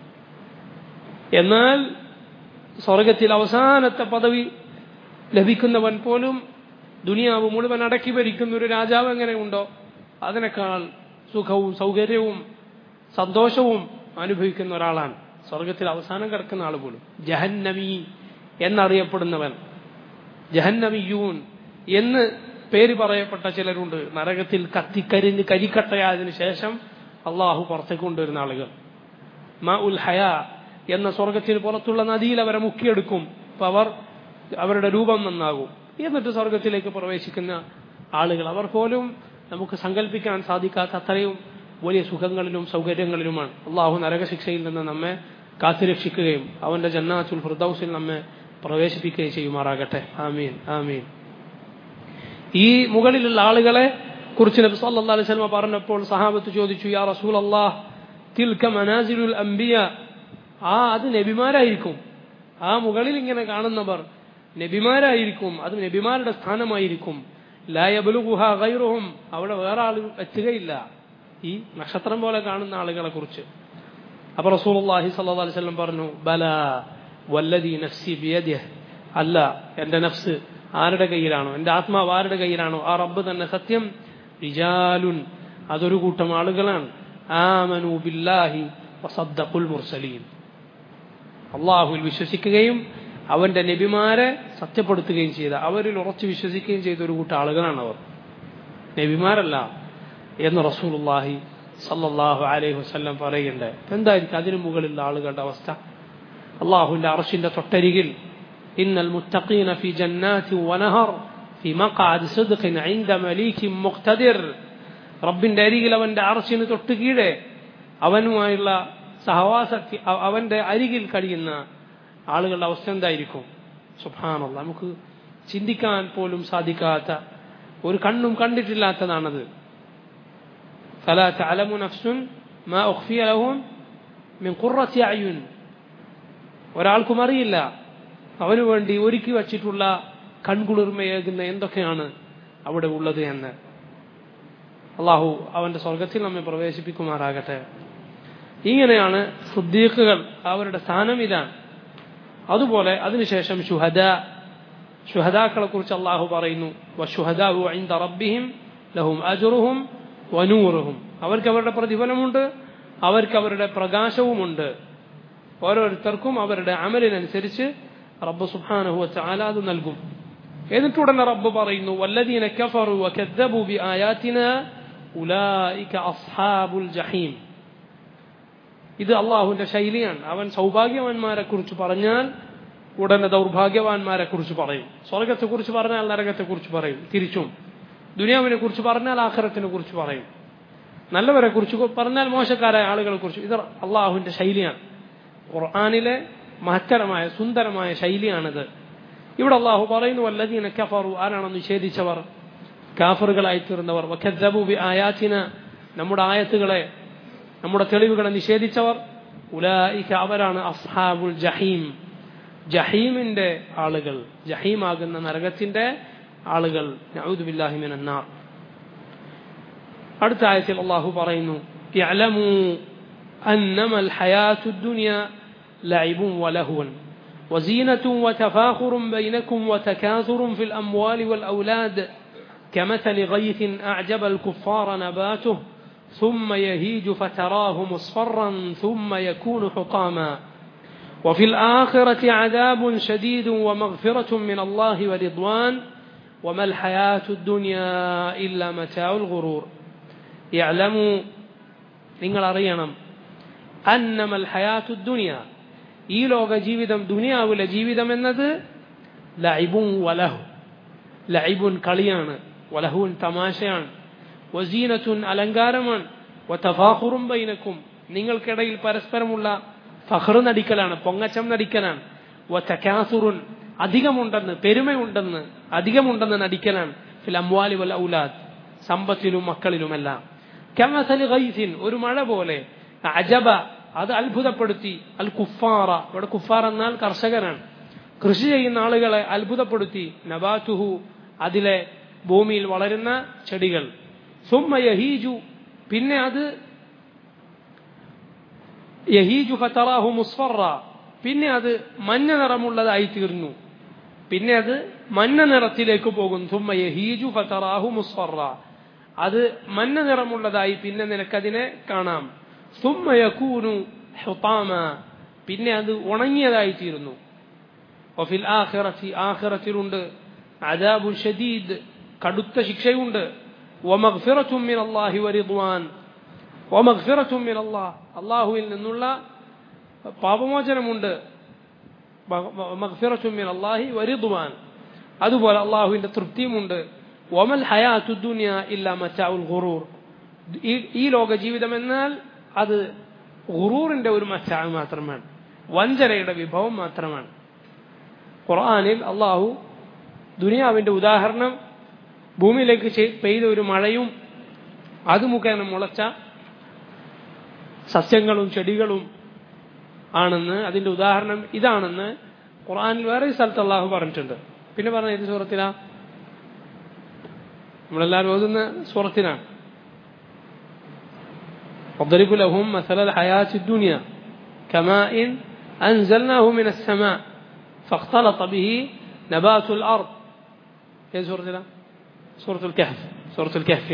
എന്നാൽ സ്വർഗത്തിൽ അവസാനത്തെ പദവി ലഭിക്കുന്നവൻ പോലും ദുനിയാവ് മുഴുവൻ അടക്കി ഭരിക്കുന്ന ഒരു രാജാവ് എങ്ങനെയുണ്ടോ അതിനേക്കാൾ സുഖവും സൗകര്യവും സന്തോഷവും അനുഭവിക്കുന്ന ഒരാളാണ് സ്വർഗത്തിൽ അവസാനം കിടക്കുന്ന ആൾ പോലും ജഹന്നമി എന്നറിയപ്പെടുന്നവൻ ജഹന്നമിയൂൻ എന്ന് പേര് പറയപ്പെട്ട ചിലരുണ്ട് നരകത്തിൽ കത്തിക്കരിഞ്ഞ് കരിക്കട്ടയായതിനു ശേഷം അള്ളാഹു പുറത്തേക്ക് കൊണ്ടുവരുന്ന ആളുകൾ മ ഉൽ ഹയ എന്ന സ്വർഗത്തിന് പുറത്തുള്ള നദിയിൽ അവരെ മുക്കിയെടുക്കും അപ്പൊ അവർ അവരുടെ രൂപം നന്നാകും എന്നിട്ട് സ്വർഗത്തിലേക്ക് പ്രവേശിക്കുന്ന ആളുകൾ അവർ പോലും നമുക്ക് സങ്കല്പിക്കാൻ സാധിക്കാത്ത അത്രയും വലിയ സുഖങ്ങളിലും സൗകര്യങ്ങളിലുമാണ് അള്ളാഹു നരകശിക്ഷയിൽ നിന്ന് നമ്മെ കാത്തുരക്ഷിക്കുകയും അവന്റെ ജന്നാത്തുൽ ഫിർദൌസിൽ നമ്മെ പ്രവേശിപ്പിക്കുകയും ചെയ്യുമാറാകട്ടെ ആമീൻ ആമീൻ ഈ മുകളിലുള്ള ആളുകളെ കുറിച്ച് നബി സല്ലല്ലാഹു അലൈഹി വസല്ലം പറഞ്ഞപ്പോൾ സഹാബത്ത് ചോദിച്ചു യാ റസൂൽ അള്ളാഹ് തിൽക മനാസിലുൽ അംബിയ ആ അത് നബിമാരായിരിക്കും ആ മുകളിൽ ഇങ്ങനെ കാണുന്നവർ നബിമാരായിരിക്കും അത് നബിമാരുടെ സ്ഥാനമായിരിക്കും ലായബലുഹ ഗൈറുഹും അവിടെ വേറെ ആൾ എത്തുകയില്ല ഈ നക്ഷത്രം പോലെ കാണുന്ന ആളുകളെ കുറിച്ച് അപ്പൊ റസൂലുള്ളാഹി സ്വല്ലല്ലാഹു അലൈഹി വസല്ലം പറഞ്ഞു ബല വല്ലദി നഫ്സി ബിയദിഹ് അല്ല എന്റെ നഫ്സ് ആരുടെ കയ്യിലാണോ എന്റെ ആത്മാവ് ആരുടെ കയ്യിലാണോ ആ റബ്ബ് തന്നെ സത്യം റിജാലുൻ അതൊരു കൂട്ടം ആളുകളാണ് ആമനു ബില്ലാഹി വസദ്ദഖുൽ മുർസലീൻ അള്ളാഹുവിൽ വിശ്വസിക്കുകയും അവന്റെ നബിമാരെ സത്യപ്പെടുത്തുകയും ചെയ്ത അവരിൽ ഉറച്ചു വിശ്വസിക്കുകയും ചെയ്ത ഒരു കൂട്ടം ആളുകളാണ് അവർ നബിമാരല്ല എന്ന് റസൂലുള്ളാഹി സല്ലല്ലാഹു അലൈഹി വസല്ലം പറയുന്നുണ്ട് എന്തായിരിക്കും അതിനു മുകളിലുള്ള ആളുകളുടെ അവസ്ഥ അള്ളാഹുവിന്റെ അർഷിന്റെ തൊട്ടരികിൽ ഇന്നൽ മുത്തഖീന ഫി ജന്നാത്തി വനഹർ ഫി മഖഅദ് സിദ്ഖിൻ ഇൻദ മലീകിൻ മുഖ്തദിർ റബ്ബിന്റെ അരികിൽ അവന്റെ അർഷിന് തൊട്ട് കീഴെ അവനുമായുള്ള സഹവാസത്തിൽ അവന്റെ അരികിൽ കഴിയുന്ന ആളുകളുടെ അവസ്ഥ എന്തായിരിക്കും സുഭാനുള്ള നമുക്ക് ചിന്തിക്കാൻ പോലും സാധിക്കാത്ത ഒരു കണ്ണും കണ്ടിട്ടില്ലാത്തതാണത് فلا تعلم نفس ما أخفي لهم من قرة أعين ഒരാൾക്കും അറിയില്ല അവന് വേണ്ടി ഒരുക്കി വച്ചിട്ടുള്ള കൺകുളിർമയേകുന്ന എന്തൊക്കെയാണ് അവിടെ ഉള്ളത് എന്ന് അള്ളാഹു അവന്റെ സ്വർഗത്തിൽ നമ്മെ പ്രവേശിപ്പിക്കുമാറാകട്ടെ ഇങ്ങനെയാണ് സുദ്ദീഖുകൾ അവരുടെ സ്ഥാനം ഇതാണ് അതുപോലെ അതിനുശേഷം ഷുഹദ ഷുഹദാക്കളെ കുറിച്ച് അള്ളാഹു പറയുന്നു വഷുഹദാഹു ഐന്ദ റബ്ബിഹിം ലഹും അജുറുഹും വനൂറുഹും അവർക്ക് അവരുടെ പ്രതിഫലമുണ്ട് അവർക്ക് അവരുടെ പ്രകാശവുമുണ്ട് ഓരോരുത്തർക്കും അവരുടെ അമലിനനുസരിച്ച് റബ്ബ് സുബ്ഹാനഹു വതആല അത് നൽകും എന്നിട്ട് ഉടനെ റബ്ബ് പറയുന്നു വല്ലദീന കഫറു വകദ്ദബു ബിആയാതിന ഉലൈക അസ്ഹാബുൽ ജഹീം ഇത് അള്ളാഹുവിന്റെ ശൈലിയാണ് അവൻ സൗഭാഗ്യവാന്മാരെ കുറിച്ച് പറഞ്ഞാൽ ഉടനെ ദൗർഭാഗ്യവാന്മാരെ കുറിച്ച് പറയും സ്വർഗത്തെ കുറിച്ച് പറഞ്ഞാൽ നരകത്തെ കുറിച്ച് പറയും തിരിച്ചും ദുനിയാവിനെ കുറിച്ച് പറഞ്ഞാൽ ആഖിറത്തിനെ കുറിച്ച് പറയും നല്ലവരെ കുറിച്ച് പറഞ്ഞാൽ മോശക്കാരായ ആളുകളെ കുറിച്ച് ഇത് അള്ളാഹുവിന്റെ ശൈലിയാണ് ഖുർആാനിലെ മഹത്തരമായ സുന്ദരമായ ശൈലിയാണിത് ഇവിടെ അള്ളാഹു പറയുന്നു വല്ലദീന കഫറു ആരാണ് നിഷേധിച്ചവർ കാഫറുകളായി തീർന്നവർ വഖദ്ദബു ആയാത്തിന നമ്മുടെ ആയത്തുകളെ നമ്മുടെ തെളിവുകളെ നിഷേധിച്ചവർ ഉലായിക അവരാണ് അസ്ഹാബുൽ ജഹീം ജഹീമിന്റെ ആളുകൾ ജഹീമാകുന്ന നരകത്തിന്റെ ആളുകൾ നഊദുബില്ലാഹിമിൻ അന്നാർ അടുത്ത ആയത്തിൽ അള്ളാഹു പറയുന്നു يعلموا أنما الحياة الدنيا لعب ولهو وزينة وتفاخر بينكم وتكاثر في الأموال والأولاد كمثل غيث أعجب الكفار نباته ثم يهيج فتراه مصفرا ثم يكون حطاما وفي الآخرة عذاب شديد ومغفرة من الله ورضوان وما الحياة الدنيا إلا متاع الغرور يعلموا നിങ്ങൾ അറിയണം അന്നമൽ ഹയാത്തു ദുനിയ ഈ ലോക ജീവിതം ദുനിയാവിലെ ജീവിതം എന്നത് ലൈബും വലഹു ലൈബുൻ കളിയാണ് വലഹുൻ തമാശയാണ് വസീനത്തുൻ അലങ്കാരമാണ് വതഫാഖുറും ബൈനക്കും നിങ്ങൾക്കിടയിൽ പരസ്പരമുള്ള ഫഹ്ർ നടിക്കലാണ് പൊങ്ങച്ചം നടിക്കലാണ് വതകാസുറുൻ അധികമുണ്ടെന്ന് പെരുമയുണ്ടെന്ന് അധികമുണ്ടെന്ന് നടിക്കലാണ് ഫിൽ അംവാലി വൽ ഔലാദ് സമ്പത്തിലും മക്കളിലുമെല്ലാം കമസലി ഗൈസിൻ ഒരു മഴ പോലെ അജബ അത് അത്ഭുതപ്പെടുത്തി അൽ കുഫാറ ഇവിടെ കുഫാർ എന്നാൽ കർഷകനാണ് കൃഷി ചെയ്യുന്ന ആളുകളെ അത്ഭുതപ്പെടുത്തി നബാറ്റുഹു അതിലെ ഭൂമിയിൽ വളരുന്ന ചെടികൾ സുമ്മ യഹീജു പിന്നെ അത് യഹീജു ഫതറാഹു മുസ്ഫറ പിന്നെ അത് മഞ്ഞ നിറമുള്ളതായി തീർന്നു പിന്നെ അത് മഞ്ഞ നിറത്തിലേക്ക് പോകും സുമ്മ യഹീജു ഫതറാഹു മുസ്ഫറ അത് മഞ്ഞ നിറമുള്ളതായി പിന്നെ നിനക്കതിനെ കാണാം സുമ്മ യകൂനു ഹുതാമ പിന്നെ അത് ഉണങ്ങിയതായി തീരുന്നു വഫിൽ ആഖിറത്തി ആഖിറത്തിലുണ്ട് അദാബു ഷദീദ് കടുത്ത ശിക്ഷയുണ്ട് വമഗ്ഫിറത്തും മിൻ അല്ലാഹി വറിദ്വാൻ വമഗ്ഫിറത്തും മിൻ അല്ലാഹ് അല്ലാഹുവിൽ നിന്നുള്ള പാപമോചനമുണ്ട് മഗ്ഫിറത്തും മിൻ അല്ലാഹി വറിദ്വാൻ അതുപോലെ അള്ളാഹുവിന്റെ തൃപ്തിയുമുണ്ട് ഒമൽ ഹയാത്തു ദുനിയ ഇല്ല മച്ചാവുൽ ഗുറൂർ ഈ ഈ ലോക ജീവിതം എന്നാൽ അത് ഗുറൂറിന്റെ ഒരു മച്ചാവ് മാത്രമാണ് വഞ്ചനയുടെ വിഭവം മാത്രമാണ് ഖുർആാനിൽ അള്ളാഹു ദുനിയാവിന്റെ ഉദാഹരണം ഭൂമിയിലേക്ക് ചെയ്- പെയ്ത ഒരു മഴയും അത് മുഖേന മുളച്ച സസ്യങ്ങളും ചെടികളും ആണെന്ന് അതിന്റെ ഉദാഹരണം ഇതാണെന്ന് ഖുർആനിൽ വേറെ ഒരു സ്ഥലത്ത് അള്ളാഹു പറഞ്ഞിട്ടുണ്ട് പിന്നെ പറഞ്ഞ ഏത് സൂറത്തിലാ നമ്മളെല്ലാവരും ഓതുന്ന സൂറത്തിനാണ് واضرب لهم مثل الحياة الدنيا كماء أنزلناه من السماء فاختلط به نبات الأرض هي سورة لا سورة الكهف سورة الكهف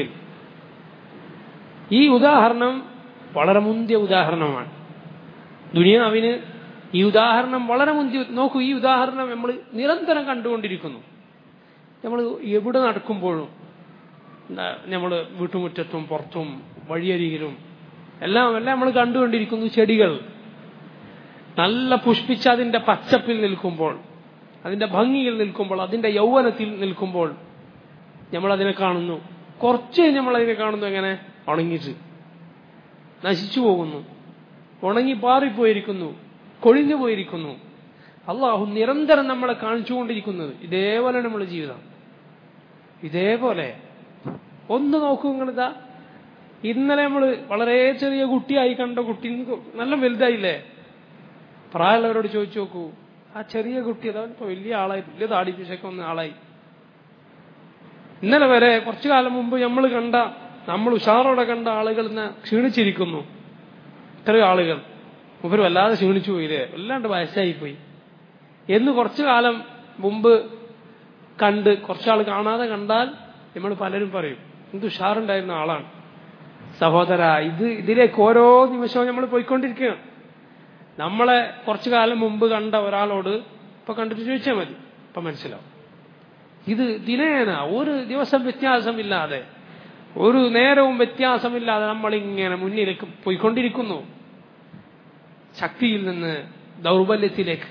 ഈ ഉദാഹരണം വളരെ മുന്തിയ ഉദാഹരണമാണ് ദുനിയാവിന് ഈ ഉദാഹരണം വളരെ മുന്തിയ നോക്കൂ ഈ ഉദാഹരണം നമ്മൾ നിരന്തരം കണ്ടുകൊണ്ടിരിക്കുന്നു നമ്മൾ എവിടെ നടക്കുമ്പോഴും നമ്മൾ വീട്ടുമുറ്റത്തും പുറത്തും വഴിയരികിലും എല്ലാം എല്ലാം നമ്മൾ കണ്ടുകൊണ്ടിരിക്കുന്നു ചെടികൾ നല്ല പുഷ്പിച്ച അതിന്റെ പച്ചപ്പിൽ നിൽക്കുമ്പോൾ അതിന്റെ ഭംഗിയിൽ നിൽക്കുമ്പോൾ അതിന്റെ യൗവനത്തിൽ നിൽക്കുമ്പോൾ നമ്മൾ അതിനെ കാണുന്നു കുറച്ച് നമ്മൾ അതിനെ കാണുന്നു എങ്ങനെ ഉണങ്ങിച്ച് നശിച്ചു പോകുന്നു ഉണങ്ങി പാറിപ്പോയിരിക്കുന്നു കൊഴിഞ്ഞു പോയിരിക്കുന്നു അള്ളാഹു നിരന്തരം നമ്മളെ കാണിച്ചുകൊണ്ടിരിക്കുന്നത് ഇതേപോലെ നമ്മുടെ ജീവിതം ഇതേപോലെ ഒന്ന് നോക്കൂ നിങ്ങളിതാ ഇന്നലെ നമ്മൾ വളരെ ചെറിയ കുട്ടിയായി കണ്ട കുട്ടി നല്ല വലുതായില്ലേ പ്രായമുള്ളവരോട് ചോദിച്ചു നോക്കൂ ആ ചെറിയ കുട്ടി അതാ ഇപ്പൊ വലിയ ആളായി വലിയ താടി പിശൊക്കെ വന്ന ആളായി ഇന്നലെ വരെ കുറച്ചു കാലം മുമ്പ് നമ്മൾ കണ്ട നമ്മൾ ഉഷാറോടെ കണ്ട ആളുകൾ ഇന്ന് ക്ഷീണിച്ചിരിക്കുന്നു ഇത്രയും ആളുകൾ മുമ്പ് വല്ലാതെ ക്ഷീണിച്ചു പോയില്ലേ വല്ലാണ്ട് വയസ്സായി പോയി എന്ന് കുറച്ചു കാലം മുമ്പ് കണ്ട് കുറച്ചാൾ കാണാതെ കണ്ടാൽ നമ്മൾ പലരും പറയും എന്ത് ഉഷാറുണ്ടായിരുന്ന ആളാണ് സഹോദര ഇത് ഇതിലേക്ക് ഓരോ നിമിഷവും നമ്മൾ പോയിക്കൊണ്ടിരിക്കുകയാണ് നമ്മളെ കുറച്ചു കാലം മുമ്പ് കണ്ട ഒരാളോട് ഇപ്പൊ കണ്ടിട്ട് ചോദിച്ചാൽ മതി ഇപ്പൊ മനസ്സിലാവും ഇത് ദിനേന ഒരു ദിവസം വ്യത്യാസമില്ലാതെ ഒരു നേരവും വ്യത്യാസമില്ലാതെ നമ്മളിങ്ങനെ മുന്നിലേക്ക് പോയിക്കൊണ്ടിരിക്കുന്നു ശക്തിയിൽ നിന്ന് ദൗർബല്യത്തിലേക്ക്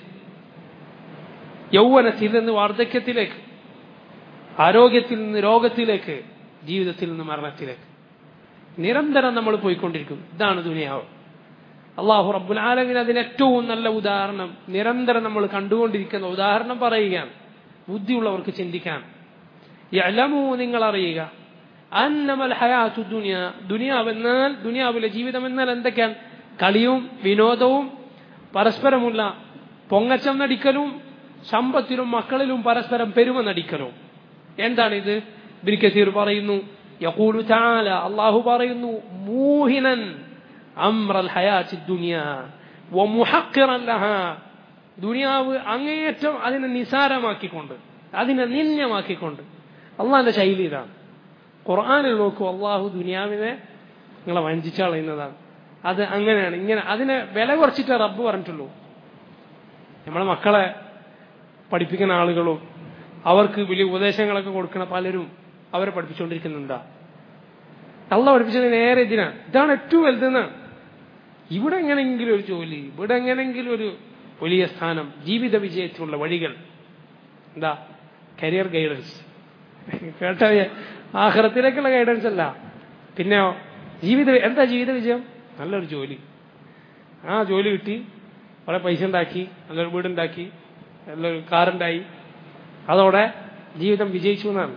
യൗവനത്തിൽ നിന്ന് വാർദ്ധക്യത്തിലേക്ക് ആരോഗ്യത്തിൽ നിന്ന് രോഗത്തിലേക്ക് ജീവിതത്തിൽ നിന്ന് മരണത്തിലേക്ക് നിരന്തരം നമ്മൾ പോയിക്കൊണ്ടിരിക്കുന്നു ഇതാണ് ദുനിയാവ് അള്ളാഹു റബ്ബുൽ ആലമിന് അതിന് ഏറ്റവും നല്ല ഉദാഹരണം നിരന്തരം നമ്മൾ കണ്ടുകൊണ്ടിരിക്കുന്ന ഉദാഹരണം പറയുകയാണ് ബുദ്ധിയുള്ളവർക്ക് ചിന്തിക്കാൻ യലമു നിങ്ങൾ അറിയുക അന്നമൽ ഹയാത്തു ദുനിയ ദുനിയാവെന്നാൽ ദുനിയാവിലെ ജീവിതം എന്നാൽ എന്തൊക്കെയാണ് കളിയും വിനോദവും പരസ്പരമുള്ള പൊങ്ങച്ചം നടിക്കലും സമ്പത്തിലും മക്കളിലും പരസ്പരം പെരുമ നടിക്കലും എന്താണിത് ബിരിക്കസീർ പറയുന്നു യഖൂലു തആല അല്ലാഹു പറയുന്നു മൂഹിനൻ അംറൽ ഹയാത്തി ദുനിയ വമുഹഖിറൻ ലഹാ ദുനിയാവ് അങ്ങേയറ്റം അതിനെ നിസാരമാക്കിക്കൊണ്ട് അതിനെ നിന്യമാക്കിക്കൊണ്ട് അള്ളാഹിന്റെ ശൈലി ഇതാണ് ഖുർആാനിൽ നോക്കൂ അള്ളാഹു ദുനിയാവിനെ നിങ്ങളെ വഞ്ചിച്ചു കളയുന്നതാണ് അത് അങ്ങനെയാണ് ഇങ്ങനെ അതിനെ വില കുറച്ചിട്ട് റബ്ബ് പറഞ്ഞിട്ടുള്ളൂ നമ്മളെ മക്കളെ പഠിപ്പിക്കുന്ന ആളുകളും അവർക്ക് വലിയ ഉപദേശങ്ങളൊക്കെ കൊടുക്കുന്ന പലരും അവരെ പഠിപ്പിച്ചുകൊണ്ടിരിക്കുന്നുണ്ടാ അള്ള പഠിപ്പിച്ചത് നേരെ ഇതിനാണ് ഇതാണ് ഏറ്റവും വലുതെന്നാണ് ഇവിടെ എങ്ങനെയെങ്കിലും ഒരു ജോലി ഇവിടെ എങ്ങനെയെങ്കിലും ഒരു വലിയ സ്ഥാനം ജീവിത വിജയത്തിനുള്ള വഴികൾ എന്താ കരിയർ ഗൈഡൻസ് കേട്ട ആഹ്റത്തിലേക്കുള്ള ഗൈഡൻസ് അല്ല പിന്നെയോ ജീവിത എന്താ ജീവിത വിജയം നല്ലൊരു ജോലി ആ ജോലി കിട്ടി കുറെ പൈസ ഉണ്ടാക്കി നല്ലൊരു വീടുണ്ടാക്കി നല്ലൊരു കാറുണ്ടായി അതോടെ ജീവിതം വിജയിച്ചു എന്നാണ്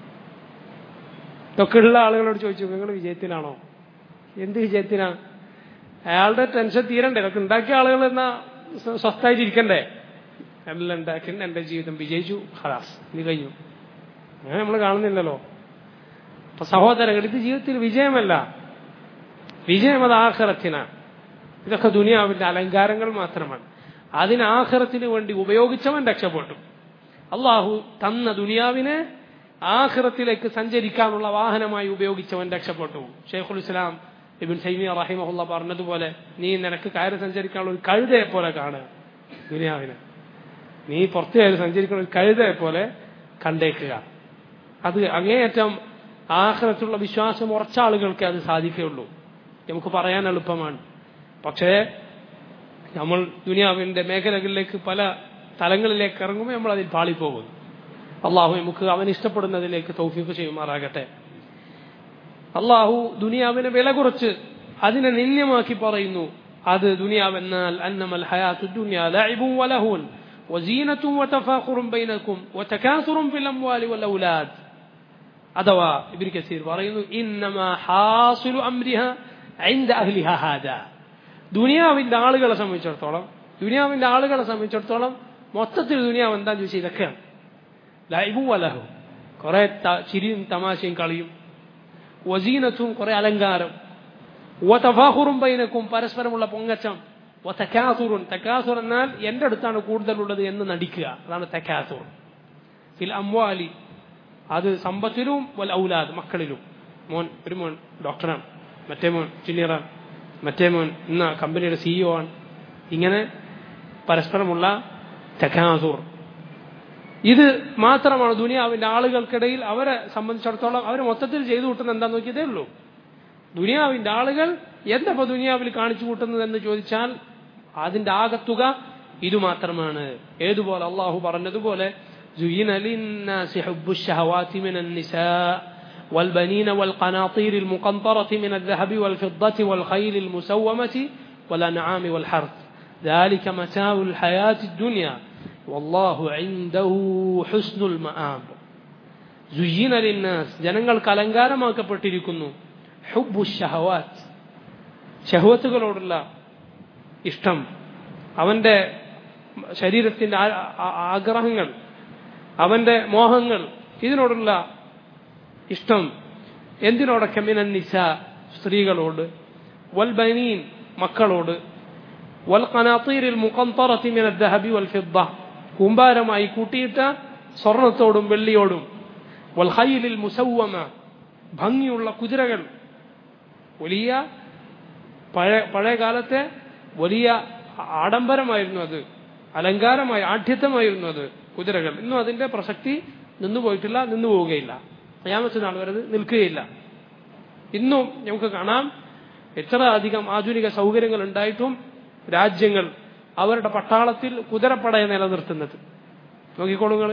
ഇതൊക്കെ ഉള്ള ആളുകളോട് ചോദിച്ചു നിങ്ങൾ വിജയത്തിലാണോ എന്ത് വിജയത്തിനാണ് അയാളുടെ ടെൻഷൻ തീരണ്ടേ ഇതൊക്കെ ഉണ്ടാക്കിയ ആളുകൾ എന്നാ സ്വസ്ഥായിട്ട് ഇരിക്കണ്ടേ എല്ലാം ഉണ്ടാക്കി എന്റെ ജീവിതം വിജയിച്ചു ഹലാസ് ഇത് കഴിഞ്ഞു അങ്ങനെ നമ്മൾ കാണുന്നില്ലല്ലോ അപ്പൊ സഹോദരങ്ങൾ ഇത് ജീവിതത്തിൽ വിജയമല്ല വിജയം അത് ആഹ്റത്തിനാണ് ഇതൊക്കെ ദുനിയാവിന്റെ അലങ്കാരങ്ങൾ മാത്രമാണ് അതിന് ആഹ്റത്തിന് വേണ്ടി ഉപയോഗിച്ചവൻ രക്ഷപ്പെട്ടു അള്ളാഹു തന്ന ദുനിയാവിനെ ആഹ്റത്തിലേക്ക് സഞ്ചരിക്കാനുള്ള വാഹനമായി ഉപയോഗിച്ചവൻ രക്ഷപ്പെട്ടു ഷെയ്ഖുൽ ഇസ്ലാം ഇബിൻ സൈമിയ റഹിമഹുല്ല പറഞ്ഞതുപോലെ നീ നിനക്ക് കയറി സഞ്ചരിക്കാനുള്ള ഒരു കഴുതയെ പോലെ കാണുക ദുനിയാവിനെ നീ പുറത്തു കയറി സഞ്ചരിക്കുന്ന ഒരു കഴുതയെ പോലെ കണ്ടേക്കുക അത് അങ്ങേയറ്റം ആഹ്റത്തുള്ള വിശ്വാസം ഉറച്ച ആളുകൾക്ക് അത് സാധിക്കുകയുള്ളൂ നമുക്ക് പറയാൻ എളുപ്പമാണ് പക്ഷേ നമ്മൾ ദുനിയാവിന്റെ മേഖലകളിലേക്ക് പല തലങ്ങളിലേക്ക് ഇറങ്ങുമ്പോൾ നമ്മൾ അതിൽ പാളിപ്പോകുന്നു അള്ളാഹു നമുക്ക് അവൻ ഇഷ്ടപ്പെടുന്നതിലേക്ക് തൗഫീഫ് ചെയ്യുമാറാകട്ടെ അള്ളാഹു ദുനിയാവിനെ വില കുറച്ച് അതിനെ നിന്യമാക്കി പറയുന്നു അത് ദുനിയാവെന്നാൽ അന്നമൽ ഹയാത്തു ദുനിയ ലഅബും വലഹുൻ وزينة وتفاخر بينكم وتكاثر في الأموال والأولاد അഥവാ ഇബിൻ കസീർ പറയുന്നു ഇന്നമാ ഹാസിലു അംരിഹ ഐന്ദ അഹ്ലിഹ ഹാദ ദുനിയാവിന്റെ ആളുകളെ സംബന്ധിച്ചിടത്തോളം ദുനിയാവിന്റെ ആളുകളെ സംബന്ധിച്ചിടത്തോളം മൊത്തത്തിൽ ദുനിയാവ് എന്താന്ന് ചോദിച്ചാൽ ഇതൊക്കെയാണ് ലൈബും വലഹു കുറെ ചിരിയും തമാശയും കളിയും വസീനത്തും കുറെ അലങ്കാരം വതഫാഹുറും ബൈനക്കും പരസ്പരമുള്ള പൊങ്ങച്ചം വതക്കാസുറുൻ തക്കാസുർ എന്നാൽ എന്റെ അടുത്താണ് കൂടുതലുള്ളത് എന്ന് നടിക്കുക അതാണ് തക്കാസുർ ഫിൽ അംവാലി അത് സമ്പത്തിലും വൽ ഔലാദ് മക്കളിലും മോൻ ഒരു മോൻ ഡോക്ടറാണ് മറ്റേ മോൻ എഞ്ചിനീയറാണ് മറ്റേ മോൻ ഇന്ന കമ്പനിയുടെ സിഇഒ ആണ് ഇങ്ങനെ പരസ്പരമുള്ള തക്കാസുർ ഇത് മാത്രമാണ് ദുനിയാവിന്റെ ആളുകൾക്കിടയിൽ അവരെ സംബന്ധിച്ചിടത്തോളം അവർ മൊത്തത്തിൽ ചെയ്തു കൂട്ടുന്നത് എന്താന്ന് നോക്കിയതേ ഉള്ളൂ ദുനിയാവിന്റെ ആളുകൾ എന്തപ്പോ ദുനിയാവിൽ കാണിച്ചു കൂട്ടുന്നത് എന്ന് ചോദിച്ചാൽ അതിന്റെ ആകത്തുക ഇത് മാത്രമാണ് ഏതുപോലെ അള്ളാഹു പറഞ്ഞതുപോലെ زين للناس حب الشهوات من النساء والبنين والقناطير المقنطرة من الذهب والفضة والخيل المسومة والأنعام والحرث ذلك متاع الحياة الدنيا والله عنده حسن المآب زين للناس ജനങ്ങൾക്ക് അലങ്കാരമാക്കപ്പെട്ടിരിക്കുന്നു ഹുബു ഷഹവാത്ത് ഷഹവത്തുകളോടുള്ള ഇഷ്ടം അവന്റെ ശരീരത്തിന്റെ ആഗ്രഹങ്ങൾ അവന്റെ മോഹങ്ങൾ ഇതിനോടുള്ള ഇഷ്ടം എന്തിനോടൊക്കെ മിനൻ നിസ സ്ത്രീകളോട് വൽ ബനീൻ മക്കളോട് വൽ ഖനാത്തീരിൽ മുഖന്തറത്തി മിന ദഹബി വൽ ഫിദ്ദ കൂമ്പാരമായി കൂട്ടിയിട്ട സ്വർണത്തോടും വെള്ളിയോടും വൽ ഹൈലിൽ മുസവ്വമ ഭംഗിയുള്ള കുതിരകൾ വലിയ പഴയ പഴയ കാലത്തെ വലിയ ആഡംബരമായിരുന്നു അത് അലങ്കാരമായി ആഠ്യത്വമായിരുന്നു അത് കുതിരകൾ ഇന്നും അതിന്റെ പ്രസക്തി നിന്നു പോയിട്ടില്ല നിന്നു പോവുകയില്ല അയാമത്തെ നാൾ വരെ നിൽക്കുകയില്ല ഇന്നും നമുക്ക് കാണാം എത്ര അധികം ആധുനിക സൗകര്യങ്ങൾ ഉണ്ടായിട്ടും രാജ്യങ്ങൾ അവരുടെ പട്ടാളത്തിൽ കുതിരപ്പടയെ നിലനിർത്തുന്നത് നോക്കിക്കോളുങ്ങൾ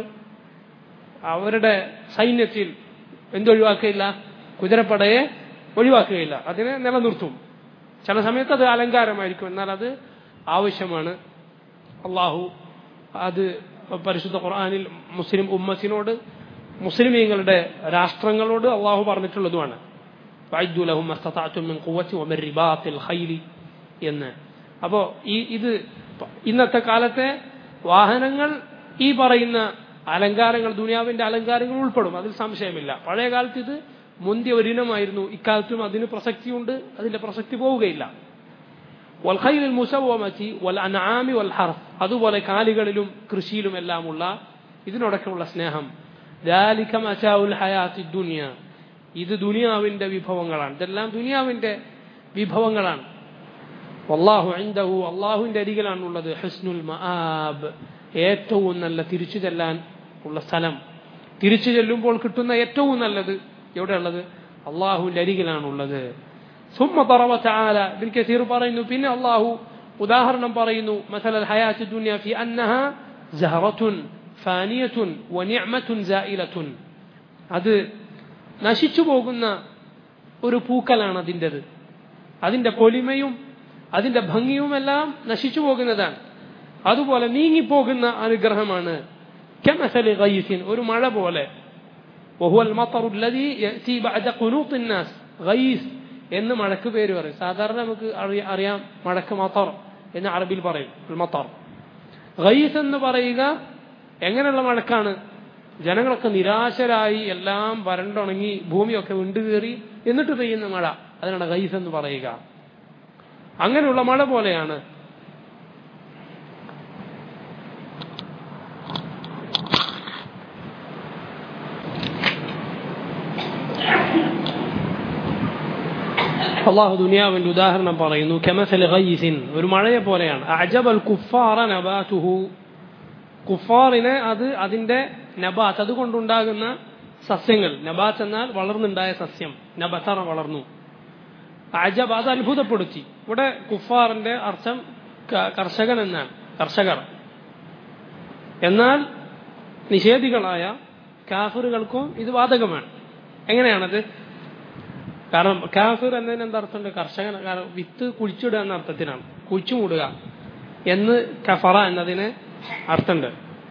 അവരുടെ സൈന്യത്തിൽ എന്തൊഴിവാക്കുകയില്ല കുതിരപ്പടയെ ഒഴിവാക്കുകയില്ല അതിനെ നിലനിർത്തും ചില സമയത്ത് അത് അലങ്കാരമായിരിക്കും എന്നാൽ അത് ആവശ്യമാണ് അള്ളാഹു അത് പരിശുദ്ധ ഖുർആാനിൽ മുസ്ലിം ഉമ്മത്തിനോട് മുസ്ലിമീങ്ങളുടെ രാഷ്ട്രങ്ങളോട് അള്ളാഹു പറഞ്ഞിട്ടുള്ളതുമാണ് എന്ന് അപ്പോ ഈ ഇത് ഇന്നത്തെ കാലത്തെ വാഹനങ്ങൾ ഈ പറയുന്ന അലങ്കാരങ്ങൾ ദുനിയാവിന്റെ അലങ്കാരങ്ങൾ ഉൾപ്പെടും അതിൽ സംശയമില്ല പഴയ കാലത്ത് ഇത് മുന്തിയ ഒരിനമായിരുന്നു ഇക്കാലത്തും അതിന് പ്രസക്തിയുണ്ട് അതിന്റെ പ്രസക്തി പോവുകയില്ല വൽഖൈൽ മുസവമത്തി വൽ അനാമി വൽ ഹർഫ് അതുപോലെ കാലികളിലും കൃഷിയിലും എല്ലാമുള്ള ഇതിനോടൊക്കെയുള്ള സ്നേഹം ഹയാത്തി ദുനിയ ഇത് ദുനിയാവിന്റെ വിഭവങ്ങളാണ് ഇതെല്ലാം ദുനിയാവിന്റെ വിഭവങ്ങളാണ് വല്ലാഹു ഇൻദഹു അള്ളാഹുവിന്റെ അരികിലാണുള്ളത് ഹസ്നുൽ മആബ് ഏറ്റവും നല്ല തിരിച്ചു ചെല്ലാൻ ഉള്ള സ്ഥലം തിരിച്ചു ചെല്ലുമ്പോൾ കിട്ടുന്ന ഏറ്റവും നല്ലത് എവിടെയുള്ളത് അള്ളാഹുവിന്റെ അരികിലാണുള്ളത് ثم ضرب تعالى ابن كثير പറയുന്നു പിന്നെ അള്ളാഹു ഉദാഹരണം പറയുന്നു مثل الحياة الدنيا في أنها زهرة فانية ونعمة زائلة അത് നശിച്ചു പോകുന്ന ഒരു പൂക്കലാണ് അതിൻ്റെത് അതിന്റെ പൊലിമയും അതിന്റെ ഭംഗിയുമെല്ലാം നശിച്ചു പോകുന്നതാണ് അതുപോലെ നീങ്ങിപ്പോകുന്ന അനുഗ്രഹമാണ് കെമസലി ഗൈസിൻ ഒരു മഴ പോലെ وهو المطر الذي يأتي بعد قنوط الناس غيث എന്ന് മഴക്ക് പേര് പറയും സാധാരണ നമുക്ക് അറിയാം മഴക്ക് മത്തർ എന്ന് അറബിയിൽ പറയും മത്തർ ഗൈസ് എന്ന് പറയുക എങ്ങനെയുള്ള മഴക്കാണ് ജനങ്ങളൊക്കെ നിരാശരായി എല്ലാം വരണ്ടുണങ്ങി ഭൂമിയൊക്കെ വിണ്ടുകീറി എന്നിട്ട് പെയ്യുന്ന മഴ അതിനാണ് ഗൈസ് എന്ന് പറയുക അങ്ങനെയുള്ള മഴ പോലെയാണ് അള്ളാഹു ദുനിയാവിന്റെ ഉദാഹരണം പറയുന്നു കെമസൽ ഗൈസിൻ ഒരു മഴയെ പോലെയാണ് അജബൽ കുഫാറ നബാതുഹു കുഫാറിനെ അത് അതിന്റെ നബാത്ത് അതുകൊണ്ടുണ്ടാകുന്ന സസ്യങ്ങൾ നബാത്ത് എന്നാൽ വളർന്നുണ്ടായ സസ്യം നബത്തറ വളർന്നു അജബ് അത് അത്ഭുതപ്പെടുത്തി ഇവിടെ കുഫാറിന്റെ അർത്ഥം കർഷകൻ എന്നാണ് കർഷകർ എന്നാൽ നിഷേധികളായ കാഫറുകൾക്കും ഇത് ബാധകമാണ് എങ്ങനെയാണത് കാരണം കാഫിർ എന്നതിന് എന്താ അർത്ഥമുണ്ട് കർഷകൻ കാരണം വിത്ത് കുഴിച്ചിടുക എന്ന അർത്ഥത്തിനാണ് കുഴിച്ചു മൂടുക എന്ന് കഫറ എന്നതിന് അർത്ഥമുണ്ട്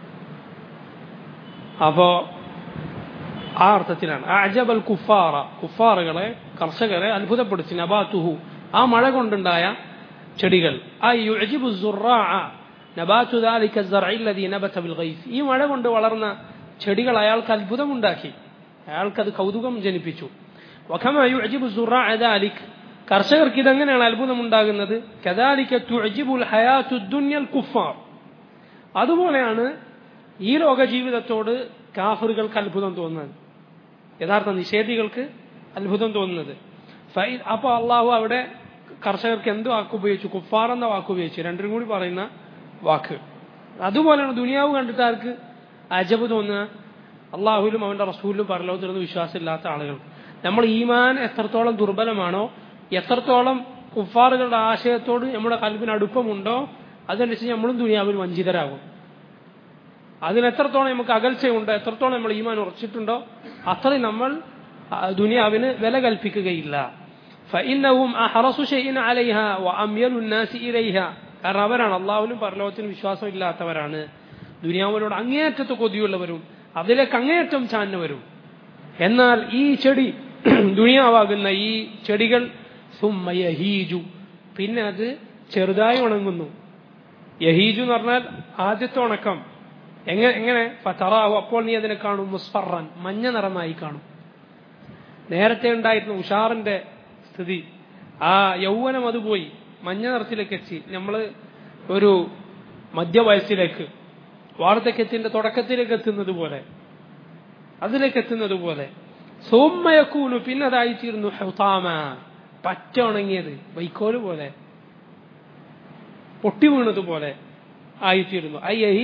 അപ്പോ ആ അർത്ഥത്തിലാണ് അജബൽ കുഫാറ കുഫാറുകളെ കർഷകരെ അത്ഭുതപ്പെടുത്തി നബാത്തുഹു ആ മഴ കൊണ്ടുണ്ടായ ചെടികൾ ആ യുഅജിബു സുറാഅ നബാത്തു ദാലിക الزرع الذي نبت بالغيث ഈ മഴ കൊണ്ട് വളർന്ന ചെടികൾ അയാൾക്ക് അത്ഭുതമുണ്ടാക്കി അയാൾക്കത് കൗതുകം ജനിപ്പിച്ചു വഖമ യുഅജിബു സുറാഅ ذلك കർഷകർക്ക് ഇതെങ്ങനെയാണ് അത്ഭുതമുണ്ടാകുന്നത് കദാലിക തുഅജിബുൽ ഹയാത്തു ദുനിയൽ കുഫാർ അതുപോലെയാണ് ഈ ലോക ജീവിതത്തോട് കാഫറുകൾക്ക് അത്ഭുതം തോന്നുന്നത് യഥാർത്ഥ നിഷേധികൾക്ക് അത്ഭുതം തോന്നുന്നത് അപ്പോൾ അള്ളാഹു അവിടെ കർഷകർക്ക് എന്ത് വാക്ക് ഉപയോഗിച്ചു കുഫാർ എന്ന വാക്ക് ഉപയോഗിച്ചു രണ്ടിനും കൂടി പറയുന്ന വാക്ക് അതുപോലെയാണ് ദുനിയാവ് കണ്ടിട്ട് ആർക്ക് അജബ് തോന്നുക അള്ളാഹുലും അവന്റെ റസൂലിലും പരലോകത്തിലൊന്നും വിശ്വാസമില്ലാത്ത ആളുകൾ നമ്മൾ ഈമാൻ എത്രത്തോളം ദുർബലമാണോ എത്രത്തോളം കുഫാറുകളുടെ ആശയത്തോട് നമ്മുടെ കൽപ്പിന് അടുപ്പമുണ്ടോ അതനുസരിച്ച് നമ്മളും ദുനിയാവിൽ വഞ്ചിതരാകും അതിന് എത്രത്തോളം നമുക്ക് അകൽച്ചയുണ്ടോ എത്രത്തോളം നമ്മൾ ഈമാൻ ഉറച്ചിട്ടുണ്ടോ അത്രയും നമ്മൾ ദുനിയാവിന് വില കൽപ്പിക്കുകയില്ല فإنهم أحرص شيء عليها وأميل الناس إليها കാരണം അവരാണ് അള്ളാഹുലും പരലോകത്തിനും വിശ്വാസം ഇല്ലാത്തവരാണ് ദുനിയാവിനോട് അങ്ങേയറ്റത്ത് കൊതിയുള്ളവരും അതിലേക്ക് അങ്ങേയറ്റം ചാഞ്ഞവരും എന്നാൽ ഈ ചെടി ദുനിയാവാകുന്ന ഈ ചെടികൾ സുമ്മയഹീജു പിന്നെ അത് ചെറുതായി ഉണങ്ങുന്നു യഹീജു എന്ന് പറഞ്ഞാൽ ആദ്യത്തെ ഉണക്കം എങ്ങനെ എങ്ങനെ ഫതറാഹു അപ്പോൾ നീ അതിനെ കാണും മുസ്ഫറൻ മഞ്ഞ നിറമായി കാണും നേരത്തെ ഉണ്ടായിരുന്ന ഉഷാറിന്റെ സ്ഥിതി ആ യൗവനം അത് പോയി മഞ്ഞ നിറത്തിലേക്ക് എത്തി നമ്മൾ ഒരു മധ്യവയസ്സിലേക്ക് വാർദ്ധക്യത്തിന്റെ തുടക്കത്തിലേക്ക് എത്തുന്നത് പോലെ അതിലേക്ക് എത്തുന്നത് പോലെ സോമ്മയക്കൂനു പിന്നെ അതായിത്തീരുന്നു ഹൗതാമ പറ്റ ഉണങ്ങിയത് വൈക്കോല് പോലെ പൊട്ടി വീണതുപോലെ ആയിത്തീരുന്നു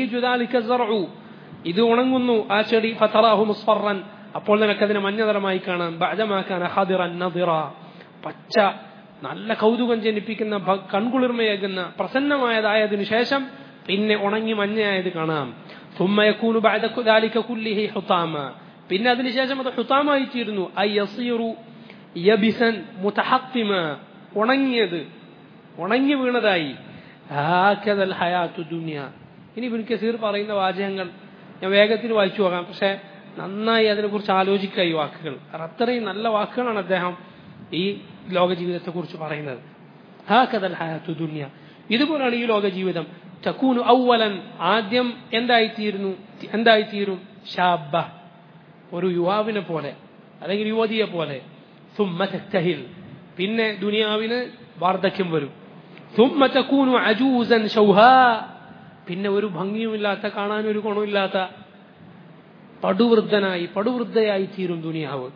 ഇത് ഉണങ്ങുന്നു ആ ചെടി ഫതറാഹു മുസ്ഫറൻ അപ്പോൾ നിനക്കതിനെ മഞ്ഞ നിറമായി കാണാം ബഅദമാക്കാൻ ഹദിറൻ നദിറ പച്ച നല്ല കൗതുകം ജനിപ്പിക്കുന്ന കൺകുളിർമയേകുന്ന പ്രസന്നമായതായതിനു ശേഷം പിന്നെ ഉണങ്ങി മഞ്ഞയായത് കാണാം സുമ്മയക്കൂനു ബഅദാലിക കുല്ലിഹി ഹുതാമ പിന്നെ അതിനുശേഷം അത് ഹുതാമായി തീരുന്നു ഐ യസീറു യബിസൻ മുതഹത്തിമ ഉണങ്ങിയത് ഉണങ്ങി വീണതായി ഹാക്കദൽ ഹയാത്തു ദുനിയ ഇനി ഇബിൻ കസീർ പറയുന്ന വാചകങ്ങൾ ഞാൻ വേഗത്തിൽ വായിച്ചു പോകാം പക്ഷെ നന്നായി അതിനെക്കുറിച്ച് ആലോചിക്കുക ഈ വാക്കുകൾ അത്രയും നല്ല വാക്കുകളാണ് അദ്ദേഹം ഈ ലോക ജീവിതത്തെ കുറിച്ച് പറയുന്നത് ഹാക്കദൽ ഹയാത്തു ദുനിയ ഇതുപോലാണ് ഈ ലോക ജീവിതം ചക്കൂനു ഔവലൻ ആദ്യം എന്തായിത്തീരുന്നു എന്തായിത്തീരും ഷാബ ഒരു യുവാവിനെ പോലെ അല്ലെങ്കിൽ യുവതിയെ പോലെ സുമ്മ തെറ്റഹിൽ പിന്നെ ദുനിയാവിന് വാർദ്ധക്യം വരും ثم تكون عجوزا شوهاء പിന്നെ ഒരു ഭംഗിയുമില്ലാത്ത കാണാൻ ഒരു ഗുണമില്ലാത്ത പടുവൃദ്ധനായി പടുവൃദ്ധയായി തീരും ദുനിയാവ്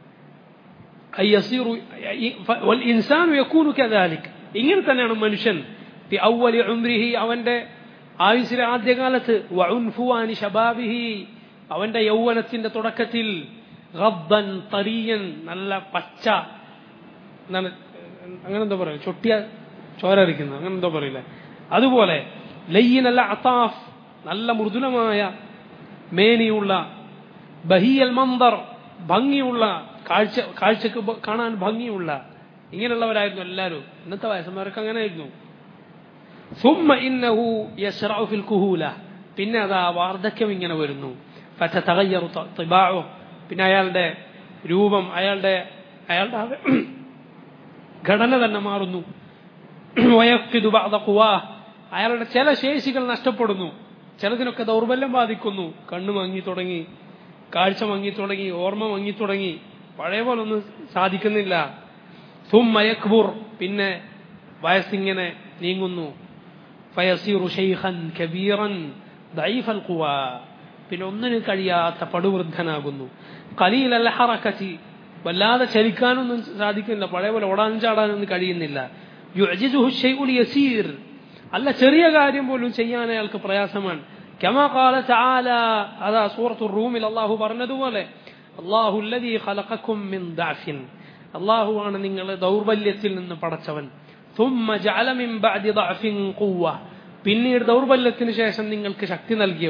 ഇൻസാൻ ഇങ്ങനെ തന്നെയാണ് മനുഷ്യൻ ഉംരിഹി അവന്റെ ആയുസിലെ ആദ്യകാലത്ത് വഉൻഫുവാനി ശബാബിഹി അവന്റെ യൗവനത്തിന്റെ തുടക്കത്തിൽ റബ്ബൻ തറിയൻ നല്ല പച്ച എന്താണ് അങ്ങനെ എന്താ പറയുക ചൊട്ടിയ ചോരരിക്കുന്നത് അങ്ങനെ എന്തോ പറയില്ല അതുപോലെ ലയ്യനല്ല അത്താഫ് നല്ല മൃദുലമായ മേനിയുള്ള ബഹിയൽ മന്ദർ ഭംഗിയുള്ള കാഴ്ച കാഴ്ചക്ക് കാണാൻ ഭംഗിയുള്ള ഇങ്ങനെയുള്ളവരായിരുന്നു എല്ലാവരും ഇന്നത്തെ വയസ്സന്മാർക്ക് അങ്ങനെയായിരുന്നു സുമ്മ ഇന്നഹു യശ്റഉ ഫിൽ കുഹൂല പിന്നെ അതാ വാർദ്ധക്യം ഇങ്ങനെ വരുന്നു ഫതതഗയ്യറു തിബാഉ പിന്നെ അയാളുടെ രൂപം അയാളുടെ അയാളുടെ ഘടന തന്നെ മാറുന്നു വയക്കിതു ബാധക്കുവാ അയാളുടെ ചില ശേഷികൾ നഷ്ടപ്പെടുന്നു ചിലതിനൊക്കെ ദൗർബല്യം ബാധിക്കുന്നു കണ്ണു മങ്ങി തുടങ്ങി കാഴ്ച മങ്ങി തുടങ്ങി ഓർമ്മ മങ്ങി തുടങ്ങി പഴയ പോലെ ഒന്നും സാധിക്കുന്നില്ല സുമ്മയക്ബുർ പിന്നെ വയസ്സിങ്ങനെ നീങ്ങുന്നു ഫയസീറു ഷെയ്ഖൻ കബീറൻ ദൈഫൽ ഖുവ പിന്നെ ഒന്നിനും കഴിയാത്ത പടുവൃദ്ധനാകുന്നു കലീലല്ല ഹറക്കത്തി വല്ലാതെ ചലിക്കാനൊന്നും സാധിക്കുന്നില്ല പഴയ പോലെ ഓടാനും ചാടാനൊന്നും കഴിയുന്നില്ല യുഅജിസുഹു ഷൈഉൽ യസീർ അല്ല ചെറിയ കാര്യം പോലും ചെയ്യാൻ അയാൾക്ക് പ്രയാസമാണ് كما قال تعالى هذا سورة الروم الله പറഞ്ഞതുപോലെ الله الذي خلقكم من ضعف الله ആണ് നിങ്ങളെ ദൗർബല്യത്തിൽ നിന്ന് പടച്ചവൻ ثم جعل من بعد ضعف قوة പിന്നീട് ദൗർബല്യത്തിന് ശേഷം നിങ്ങൾക്ക് ശക്തി നൽകിയവൻ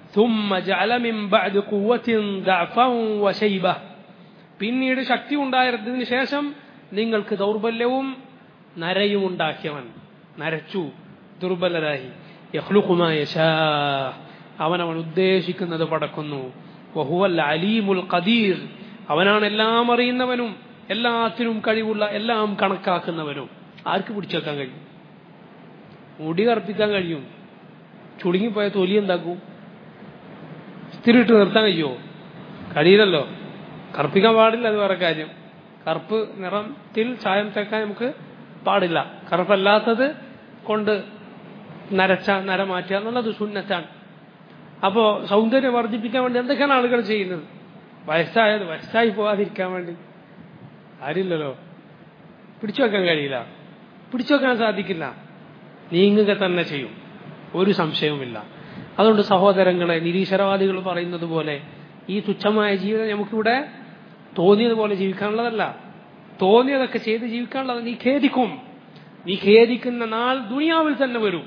ثم جعل من بعد قوة ضعفا وشيبة പിന്നീട് ശക്തി ഉണ്ടായിരുന്നതിന് ശേഷം നിങ്ങൾക്ക് ദൗർബല്യവും നരയും ഉണ്ടാക്കിയവൻ നരച്ചു ദുർബലരായി യഹ്ലുഖുമാ യശാ അവൻ അവൻ ഉദ്ദേശിക്കുന്നത് പടക്കുന്നു വഹുവൽ അലീമുൽ ഖദീർ അവനാണ് എല്ലാം അറിയുന്നവനും എല്ലാത്തിനും കഴിവുള്ള എല്ലാം കണക്കാക്കുന്നവനും ആർക്ക് പിടിച്ചേക്കാൻ കഴിയും മുടി കറുപ്പിക്കാൻ കഴിയും ചുളുങ്ങിപ്പോയ തൊലി എന്താക്കും സ്ഥിരമിട്ട് നിർത്താൻ കഴിയുമോ കഴിയില്ലല്ലോ കറുപ്പിക്കാൻ പാടില്ല അത് വേറെ കാര്യം കറുപ്പ് നിറത്തിൽ ചായം തേക്കാൻ നമുക്ക് പാടില്ല കറുപ്പല്ലാത്തത് കൊണ്ട് നരച്ച നര മാറ്റുക എന്നുള്ളത് സുന്നത്താണ് അപ്പോ സൗന്ദര്യം വർദ്ധിപ്പിക്കാൻ വേണ്ടി എന്തൊക്കെയാണ് ആളുകൾ ചെയ്യുന്നത് വയസ്സായത് വയസ്സായി പോകാതിരിക്കാൻ വേണ്ടി ആരില്ലല്ലോ പിടിച്ചു വെക്കാൻ കഴിയില്ല പിടിച്ചു വെക്കാൻ സാധിക്കില്ല നീങ്ങുക തന്നെ ചെയ്യും ഒരു സംശയവുമില്ല അതുകൊണ്ട് സഹോദരങ്ങളെ നിരീശ്വരവാദികൾ പറയുന്നത് പോലെ ഈ തുച്ഛമായ ജീവിതം നമുക്കിവിടെ തോന്നിയതുപോലെ ജീവിക്കാനുള്ളതല്ല തോന്നിയതൊക്കെ ചെയ്ത് ജീവിക്കാനുള്ളത് നീ ഖേദിക്കും നീ ഖേദിക്കുന്ന നാൾ ദുനിയാവിൽ തന്നെ വരും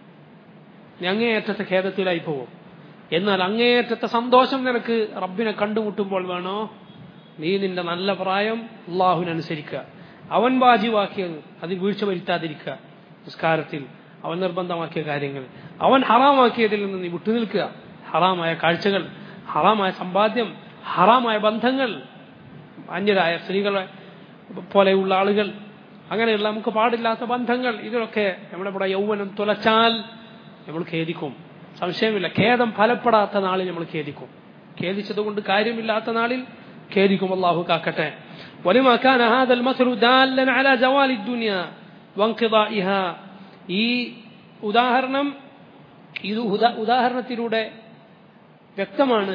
നീ അങ്ങേയറ്റത്തെ ഖേദത്തിലായി പോകും എന്നാൽ അങ്ങേയറ്റത്തെ സന്തോഷം നിനക്ക് റബ്ബിനെ കണ്ടുമുട്ടുമ്പോൾ വേണോ നീ നിന്റെ നല്ല പ്രായം അള്ളാഹുവിനനുസരിക്കുക അവൻ വാജിവാക്കിയത് അതിൽ വീഴ്ച വരുത്താതിരിക്കുക നിസ്കാരത്തിൽ അവൻ നിർബന്ധമാക്കിയ കാര്യങ്ങൾ അവൻ ഹറാമാക്കിയതിൽ നിന്ന് നീ വിട്ടുനിൽക്കുക ഹറാമായ കാഴ്ചകൾ ഹറാമായ സമ്പാദ്യം ഹറാമായ ബന്ധങ്ങൾ അന്യരായ സ്ത്രീകളെ പോലെയുള്ള ആളുകൾ അങ്ങനെയുള്ള നമുക്ക് പാടില്ലാത്ത ബന്ധങ്ങൾ ഇതിലൊക്കെ നമ്മുടെ ഇവിടെ യൗവനം തുലച്ചാൽ നമ്മൾ ഖേദിക്കും സംശയമില്ല ഖേദം ഫലപ്പെടാത്ത നാളിൽ നമ്മൾ ഖേദിക്കും ഖേദിച്ചതുകൊണ്ട് കാര്യമില്ലാത്ത നാളിൽ ഖേദിക്കും അള്ളാഹു കാക്കട്ടെ ولما كان هذا المثل دالا على زوال الدنيا وانقضائها ഈ ഉദാഹരണം ഇത് ഉദാഹരണത്തിലൂടെ വ്യക്തമാണ്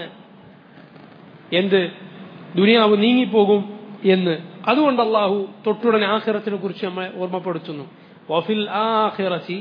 എന്ത് ദുനിയാവ് നീങ്ങിപ്പോകും എന്ന് അതുകൊണ്ട് അള്ളാഹു തൊട്ടുടനെ ആഖിറത്തിനെ കുറിച്ച് നമ്മളെ ഓർമ്മപ്പെടുത്തുന്നു വഫിൽ ആഖിറത്തി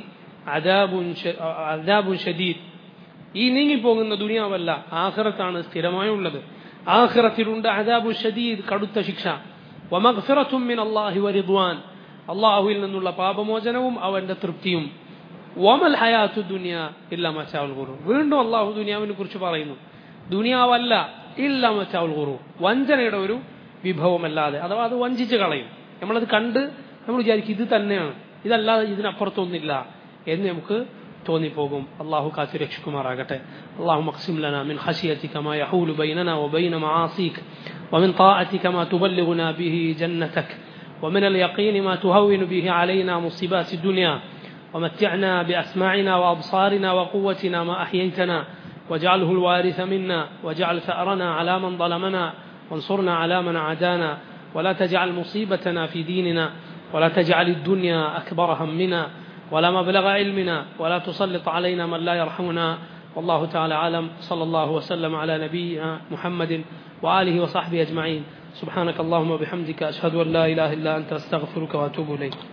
അദാബുൻ ഷദീദ് ഈ നീങ്ങിപ്പോകുന്ന ദുനിയാവല്ല ആഖിറത്താണ് സ്ഥിരമായുള്ളത് ആഖിറത്തിലുണ്ട് അദാബു ഷദീദ് കടുത്ത ശിക്ഷ വമഗ്ഫിറത്തും മിൻ അല്ലാഹി വരിദ്വാൻ അള്ളാഹുവിൽ നിന്നുള്ള പാപമോചനവും അവന്റെ തൃപ്തിയും വമൽ ഹയാത്തു ദുനിയ ഇല്ല മച്ചാവുൽ ഗുറു വീണ്ടും അള്ളാഹു ദുനിയാവിനെ കുറിച്ച് പറയുന്നു ദുനിയാവല്ല ഇല്ല മച്ചാവുൽ ഗുറു വഞ്ചനയുടെ ഒരു വിഭവമല്ലാതെ അഥവാ അത് വഞ്ചിച്ച് കളയും നമ്മളത് കണ്ട് നമ്മൾ വിചാരിക്കും ഇത് തന്നെയാണ് ഇതല്ലാതെ ഇതിനപ്പുറത്തൊന്നില്ല എന്ന് നമുക്ക് തോന്നിപ്പോകും അള്ളാഹു കാത്തു രക്ഷിക്കുമാറാകട്ടെ അള്ളാഹു മഖ്സിം ലന മിൻ ഖശിയതിക മാ യഹൂലു ബൈനന വബൈന മആസിക ومن طاعتك ما تبلغنا به جنتك ومن اليقين ما تهون به علينا مصيبات الدنيا ومتعنا بأسماعنا وأبصارنا وقوتنا ما أحييتنا واجعله الوارث منا واجعل ثأرنا على من ظلمنا وانصرنا على من عادانا ولا تجعل مصيبتنا في ديننا ولا تجعل الدنيا أكبر همنا ولا مبلغ علمنا ولا تسلط علينا من لا يرحمنا والله تعالى أعلم صلى الله وسلم على نبينا محمد وآله وصحبه أجمعين سبحانك اللهم وبحمدك أشهد أن لا إله إلا أنت أستغفرك وأتوب إليك